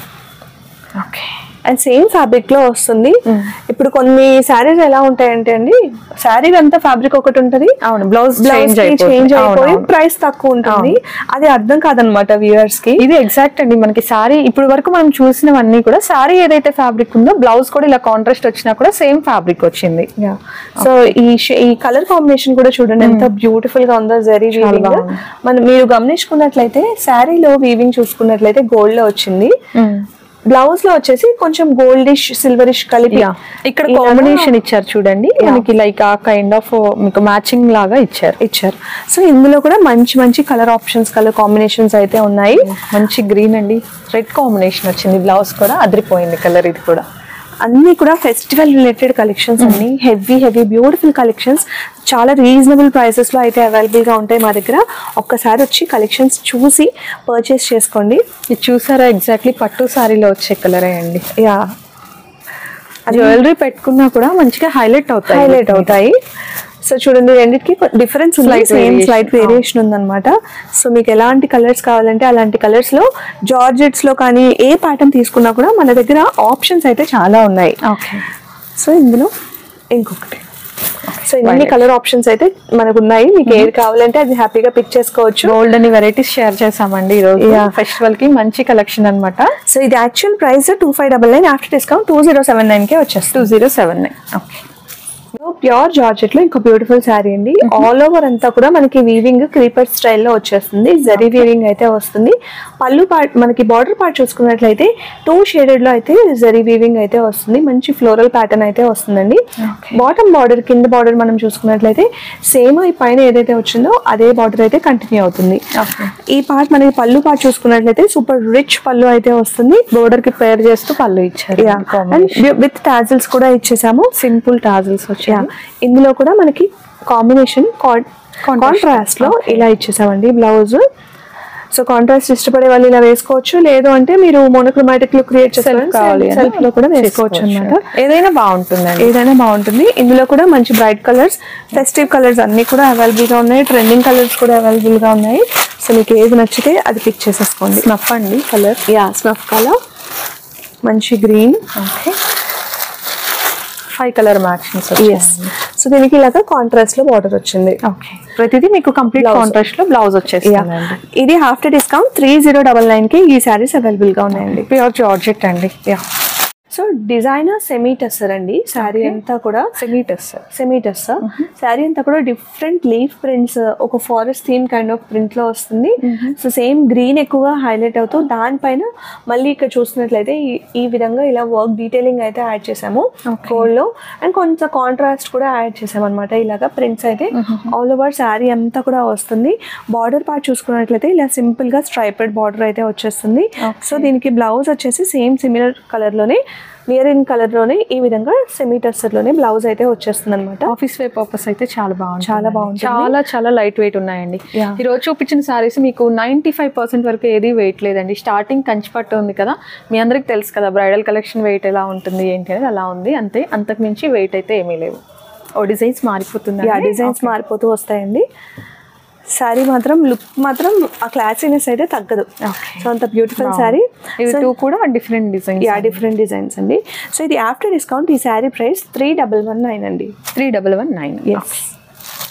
ఓకే అండ్ సేమ్ ఫ్యాబ్రిక్ లో వస్తుంది ఇప్పుడు కొన్ని శారీస్ ఎలా ఉంటాయంటే అండి శారీ అంతా ఫ్యాబ్రిక్ ఒకటి ఉంటది అవును బ్లౌజ్ బ్లౌజ్ చేంజ్ చేంజ్ అయిపోయి అయిపోయి ప్రైస్ తక్కువ ఉంటుంది అది అర్థం కాదనమాట వ్యూవర్స్ కి ఇది ఎగ్జాక్ట్ అండి మనకి సారీ ఇప్పుడు వరకు మనం చూసినవన్నీ కూడా సారీ ఏదైతే ఫ్యాబ్రిక్ ఉందో బ్లౌజ్ కూడా ఇలా కాంట్రాస్ట్ వచ్చినా కూడా సేమ్ ఫ్యాబ్రిక్ వచ్చింది సో ఈ షే- ఈ కలర్ కాంబినేషన్ కూడా చూడండి ఎంత బ్యూటిఫుల్ గా ఉందో జరీ వీవింగ్ బాగుంది. మనం మీరు గమనించుకున్నట్లయితే శారీలో వీవింగ్ చూసుకున్నట్లయితే గోల్డ్ లో వచ్చింది బ్లౌజ్ లో వచ్చేసి కొంచెం గోల్డిష్ సిల్వరిష్ కలిపి యా ఇక్కడ కాంబినేషన్ ఇచ్చారు చూడండి మనకి లైక్ ఆ కైండ్ ఆఫ్ మీకు మ్యాచింగ్ లాగా ఇచ్చారు ఇచ్చారు సో ఇందులో కూడా మంచి మంచి కలర్ ఆప్షన్స్ కలర్ కాంబినేషన్స్ అయితే ఉన్నాయి మంచి గ్రీన్ అండి రెడ్ కాంబినేషన్ వచ్చింది బ్లౌజ్ కూడా అదిరిపోయింది కలర్ ఇది కూడా అన్ని కూడా ఫెస్టివల్ రిలేటెడ్ కలెక్షన్స్ అన్ని హెవీ హెవీ బ్యూటిఫుల్ కలెక్షన్స్ చాలా రీజనబుల్ ప్రైసెస్ లో అయితే అవైలబుల్ గా ఉంటాయి మా దగ్గర ఒక్కసారి వచ్చి కలెక్షన్స్ చూసి పర్చేస్ చేసుకోండి ఇది చూసారా ఎగ్జాక్ట్లీ పట్టు సారీలో వచ్చే కలరే అండి యా జ్యువెలరీ పెట్టుకున్నా కూడా మంచిగా హైలైట్ అవుతాయి హైలైట్ అవుతాయి సో చూడండి రెండింటికి డిఫరెన్స్ ఉంది Slight same variation. Slight variation ఉందన్నమాట సో మీకు ఎలాంటి కలర్స్ కావాలంటే అలాంటి కలర్స్ లో జార్జెట్స్ లో కానీ ఏ ప్యాటర్న్ తీసుకున్నా కూడా మన దగ్గర ఆప్షన్స్ అయితే చాలా ఉన్నాయి ఓకే సో ఇందులో ఇంకొకటి సో ఇన్ని కలర్ ఆప్షన్స్ అయితే మనకు ఉన్నాయి మీకు ఏది కావాలంటే అది హ్యాపీగా పిక్ చేసుకోవచ్చు గోల్డ్ అని వెరైటీస్ షేర్ చేసామండి ఈ రోజు Yeah. ఫెస్టివల్ కి మంచి కలెక్షన్ అన్నమాట సో ఇది actual price two five double nine after discount two zero seven nine కే వచ్చేస్తుంది two zero seven nine okay pure georgette లో ఇంకో బ్యూటిఫుల్ శారీ అండి ఆల్ ఓవర్ అంతా కూడా మనకి వీవింగ్ క్రీపర్ స్టైల్లో వచ్చేస్తుంది జరీ వీవింగ్ అయితే వస్తుంది పళ్ళు పార్ట్ మనకి బార్డర్ పార్ట్ చూసుకున్నట్లయితే టూ షేడెడ్ లో అయితే జరీ వీవింగ్ అయితే వస్తుంది మంచి ఫ్లోరల్ ప్యాటర్న్ అయితే వస్తుందండి బాటమ్ బార్డర్ కింద బార్డర్ మనం చూసుకున్నట్లయితే సేమ్ ఈ పైన ఏదైతే వచ్చిందో అదే బార్డర్ అయితే కంటిన్యూ అవుతుంది ఈ పార్ట్ మనకి పళ్ళు పార్ట్ చూసుకున్నట్లయితే సూపర్ రిచ్ పళ్ళు అయితే వస్తుంది బోర్డర్ కి పేర్ చేస్తూ పళ్ళు ఇచ్చారు విత్ టాజిల్స్ కూడా ఇచ్చేసాము సింపుల్ టాజిల్స్ వచ్చాయి యా ఇందులో కూడా మనకి కాంబినేషన్ కాంట్రాస్ట్ లో ఇలా ఇచ్చేసామండి బ్లౌజ్ సో కాంట్రాస్ట్ ఇష్టపడే వాళ్ళు ఇలా వేసుకోవచ్చు లేదు అంటే మీరు మోనోక్రోమాటిక్ లో క్రియేట్ సెల్ఫ్ కావాలి చేయాలి సెల్ఫ్ లో కూడా వేసుకోవచ్చు అన్నమాట ఏదైనా బాగుంటుందండి ఏదైనా బాగుంటుంది ఇందులో కూడా మంచి బ్రైట్ కలర్స్ ఫెస్టివ్ కలర్స్ అన్ని కూడా అవైలబుల్ గా ఉన్నాయి ట్రెండింగ్ కలర్స్ కూడా అవైలబుల్ గా ఉన్నాయి సో మీకు ఏది నచ్చితే అది పిక్ చేసేసుకోండి స్నఫ్ అండి కలర్ యా స్నఫ్ కలర్ మంచి green okay five colour matchings yes so దీనికి ఇలాగా కాంట్రాస్ట్ లో బార్డర్ వచ్చింది ఓకే ప్రతిదీ మీకు కంప్లీట్ Blouse. కాంట్రాస్ట్ లో బ్లౌజ్ యా వచ్చేస్తుంది ఇది after discount three zero double nine కి ఈ శారీస్ అవైలబుల్ గా ఉన్నాయండి ప్యూర్ జార్జెట్ అండి yeah so designer semi tussar అండి శారీ అంతా కూడా సెమీటస్ సెమీ టెస్సర్ శారీ అంతా కూడా డిఫరెంట్ లీఫ్ ప్రింట్స్ ఒక forest theme kind of print లో వస్తుంది సో సేమ్ గ్రీన్ ఎక్కువగా హైలైట్ అవుతూ దానిపైన మళ్ళీ ఇక్కడ చూసినట్లయితే ఈ- ఈ విధంగా ఇలా వర్క్ డీటెయిలింగ్ అయితే యాడ్ చేసాము గోల్డ్ లో అండ్ కొంచెం కాంట్రాస్ట్ కూడా యాడ్ చేసాం అనమాట ఇలాగా ప్రింట్స్ అయితే ఆల్ ఓవర్ శారీ అంతా కూడా వస్తుంది బార్డర్ పార్ట్ చూసుకున్నట్లయితే ఇలా సింపుల్ గా స్ట్రైపెడ్ బార్డర్ అయితే వచ్చేస్తుంది సో దీనికి బ్లౌజ్ వచ్చేసి సేమ్ సిమిలర్ కలర్ లోనే నియర్ ఇన్ కలర్ లోనే ఈ విధంగా సెమీ టెస్టర్ లోనే బ్లౌజ్ అయితే వచ్చేస్తుంది అనమాట ఆఫీస్ వే పర్పస్ అయితే చాలా బాగుంది చాలా బాగుంటుంది. చాలా చాలా లైట్ వెయిట్ ఉన్నాయండి Yeah. ఈ రోజు చూపించిన సారీస్ మీకు నైన్టీ ఫైవ్ పర్సెంట్ వరకు ఏది వెయిట్ లేదండి స్టార్టింగ్ కంచిపట్టు ఉంది కదా మీ అందరికి తెలుసు కదా బ్రైడల్ కలెక్షన్ వెయిట్ ఎలా ఉంటుంది ఏంటి అనేది అలా ఉంది అంతే అంతకు మించి వెయిట్ అయితే ఏమీ లేవు ఓ డిజైన్స్ మారిపోతుంది యా డిజైన్స్ మారిపోతూ వస్తాయండి శారీ మాత్రం లుక్ మాత్రం ఆ క్లాసీనెస్ అయితే తగ్గదు సో అంత బ్యూటిఫుల్ శారీ ఇవి టూ కూడా different designs yeah different designs అండి సో ఇది ఆఫ్టర్ డిస్కౌంట్ ఈ sari price three double one nine అండి three double one nine yes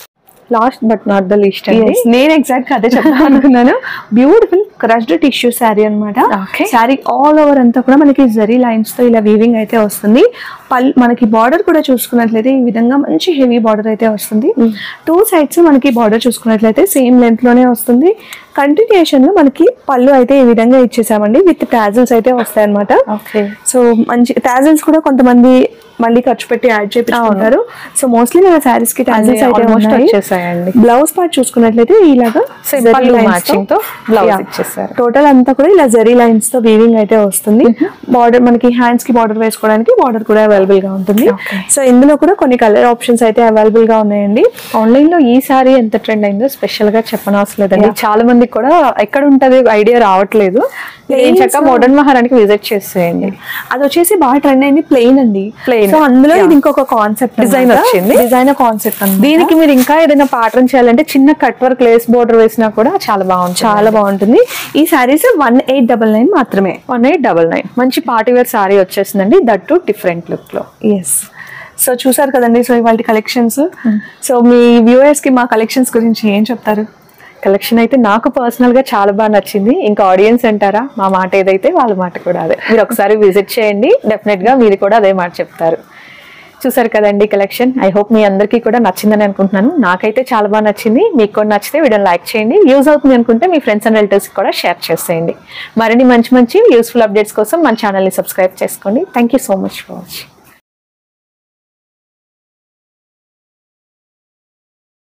last but not the least అండి Yes, నేను ఎగ్జాక్ట్ అదే చెప్తాను అనుకున్నాను బ్యూటిఫుల్ క్రష్డ్ టిష్యూ శారీ అనమాట Okay. శారీ ఆల్ ఓవర్ అంతా కూడా మనకి జరీ లైన్స్ తో ఇలా వీవింగ్ అయితే వస్తుంది పల్ మనకి బార్డర్ కూడా చూసుకున్నట్లయితే ఈ విధంగా మంచి హెవీ బార్డర్ అయితే వస్తుంది టూ సైడ్స్ మనకి బార్డర్ చూసుకున్నట్లయితే సేమ్ లెంత్ లోనే వస్తుంది కంటిన్యూషన్ లో మనకి పళ్ళు అయితే ఈ విధంగా ఇచ్చేసామండి విత్ టాజిల్స్ అయితే వస్తాయి అనమాట ఓకే సో మంచి టాజిల్స్ కూడా కొంతమంది మళ్ళీ ఖర్చు పెట్టి యాడ్ చేపించుకుంటారు సో మోస్ట్లీ మన శారీస్ కి టాజిల్స్ అయితే ఆల్మోస్ట్ ఉన్నాయి వచ్చేసాయండి బ్లౌజ్ పార్ట్ చూసుకున్నట్లయితే ఇలాగా Same పళ్ళు matching తో blouse ఇచ్చేసారు. టోటల్ అంతా కూడా ఇలా జరీ లైన్స్ తో వీవింగ్ అయితే వస్తుంది బార్డర్ మనకి హ్యాండ్స్ కి బార్డర్ వేసుకోవడానికి బార్డర్ కూడా అవైలబుల్ గా ఉంటుంది Okay. సో ఇందులో కూడా కొన్ని కలర్ ఆప్షన్స్ అయితే అవైలబుల్ గా ఉన్నాయండి ఆన్లైన్ లో ఈ సారీ ఎంత ట్రెండ్ అయిందో స్పెషల్ గా చెప్పనవసరం లేదండి చాలా మందికి కూడా ఎక్కడ ఉంటది ఐడియా రావట్లేదు ఏం చక్క మోడర్న్ మహారానికి విజిట్ చేసేయండి అది వచ్చేసి బాగా ట్రెండ్ అయింది ప్లెయిన్ అండి Plain. సో అందులో Yeah. ఇది ఇంకొక కాన్సెప్ట్ Design వచ్చింది. డిజైనర్ కాన్సెప్ట్ అన్నమాట దీనికి మీరు ఇంకా ఏదైనా ప్యాటర్న్ చేయాలంటే చిన్న కట్ వర్క్ లేస్ బోర్డర్ వేసినా కూడా చాలా బాగుంటుంది చాలా బాగుంటుంది ఈ saris one eight double nine మాత్రమే వన్ ఎయిట్ డబల్ నైన్ మంచి పార్టీ వేర్ సారీ వచ్చేసిందండి దట్ టు డిఫరెంట్ లుక్ లో ఎస్ సో చూసారు కదండి సో ఇవాళ కలెక్షన్స్ సో మీ వ్యూవర్స్ కి మా కలెక్షన్స్ గురించి ఏం చెప్తారు కలెక్షన్ అయితే నాకు పర్సనల్ గా చాలా బాగా నచ్చింది ఇంకా ఆడియన్స్ అంటారా మా మాట ఏదైతే వాళ్ళ మాట కూడా అదే మీరు ఒకసారి విజిట్ చేయండి డెఫినెట్ గా మీరు కూడా అదే మాట చెప్తారు చూసారు కదండి కలెక్షన్ ఐ హోప్ మీ అందరికీ కూడా నచ్చిందని అనుకుంటున్నాను నాకైతే చాలా బాగా నచ్చింది మీకు కూడా నచ్చితే వీడియోని లైక్ చేయండి యూజ్ అవుతుంది అనుకుంటే మీ ఫ్రెండ్స్ అండ్ రిలేటివ్స్ కూడా షేర్ చేసేయండి మరిన్ని మంచి మంచి యూస్ఫుల్ అప్డేట్స్ కోసం మన ఛానల్ని సబ్స్క్రైబ్ చేసుకోండి thank you so much for watching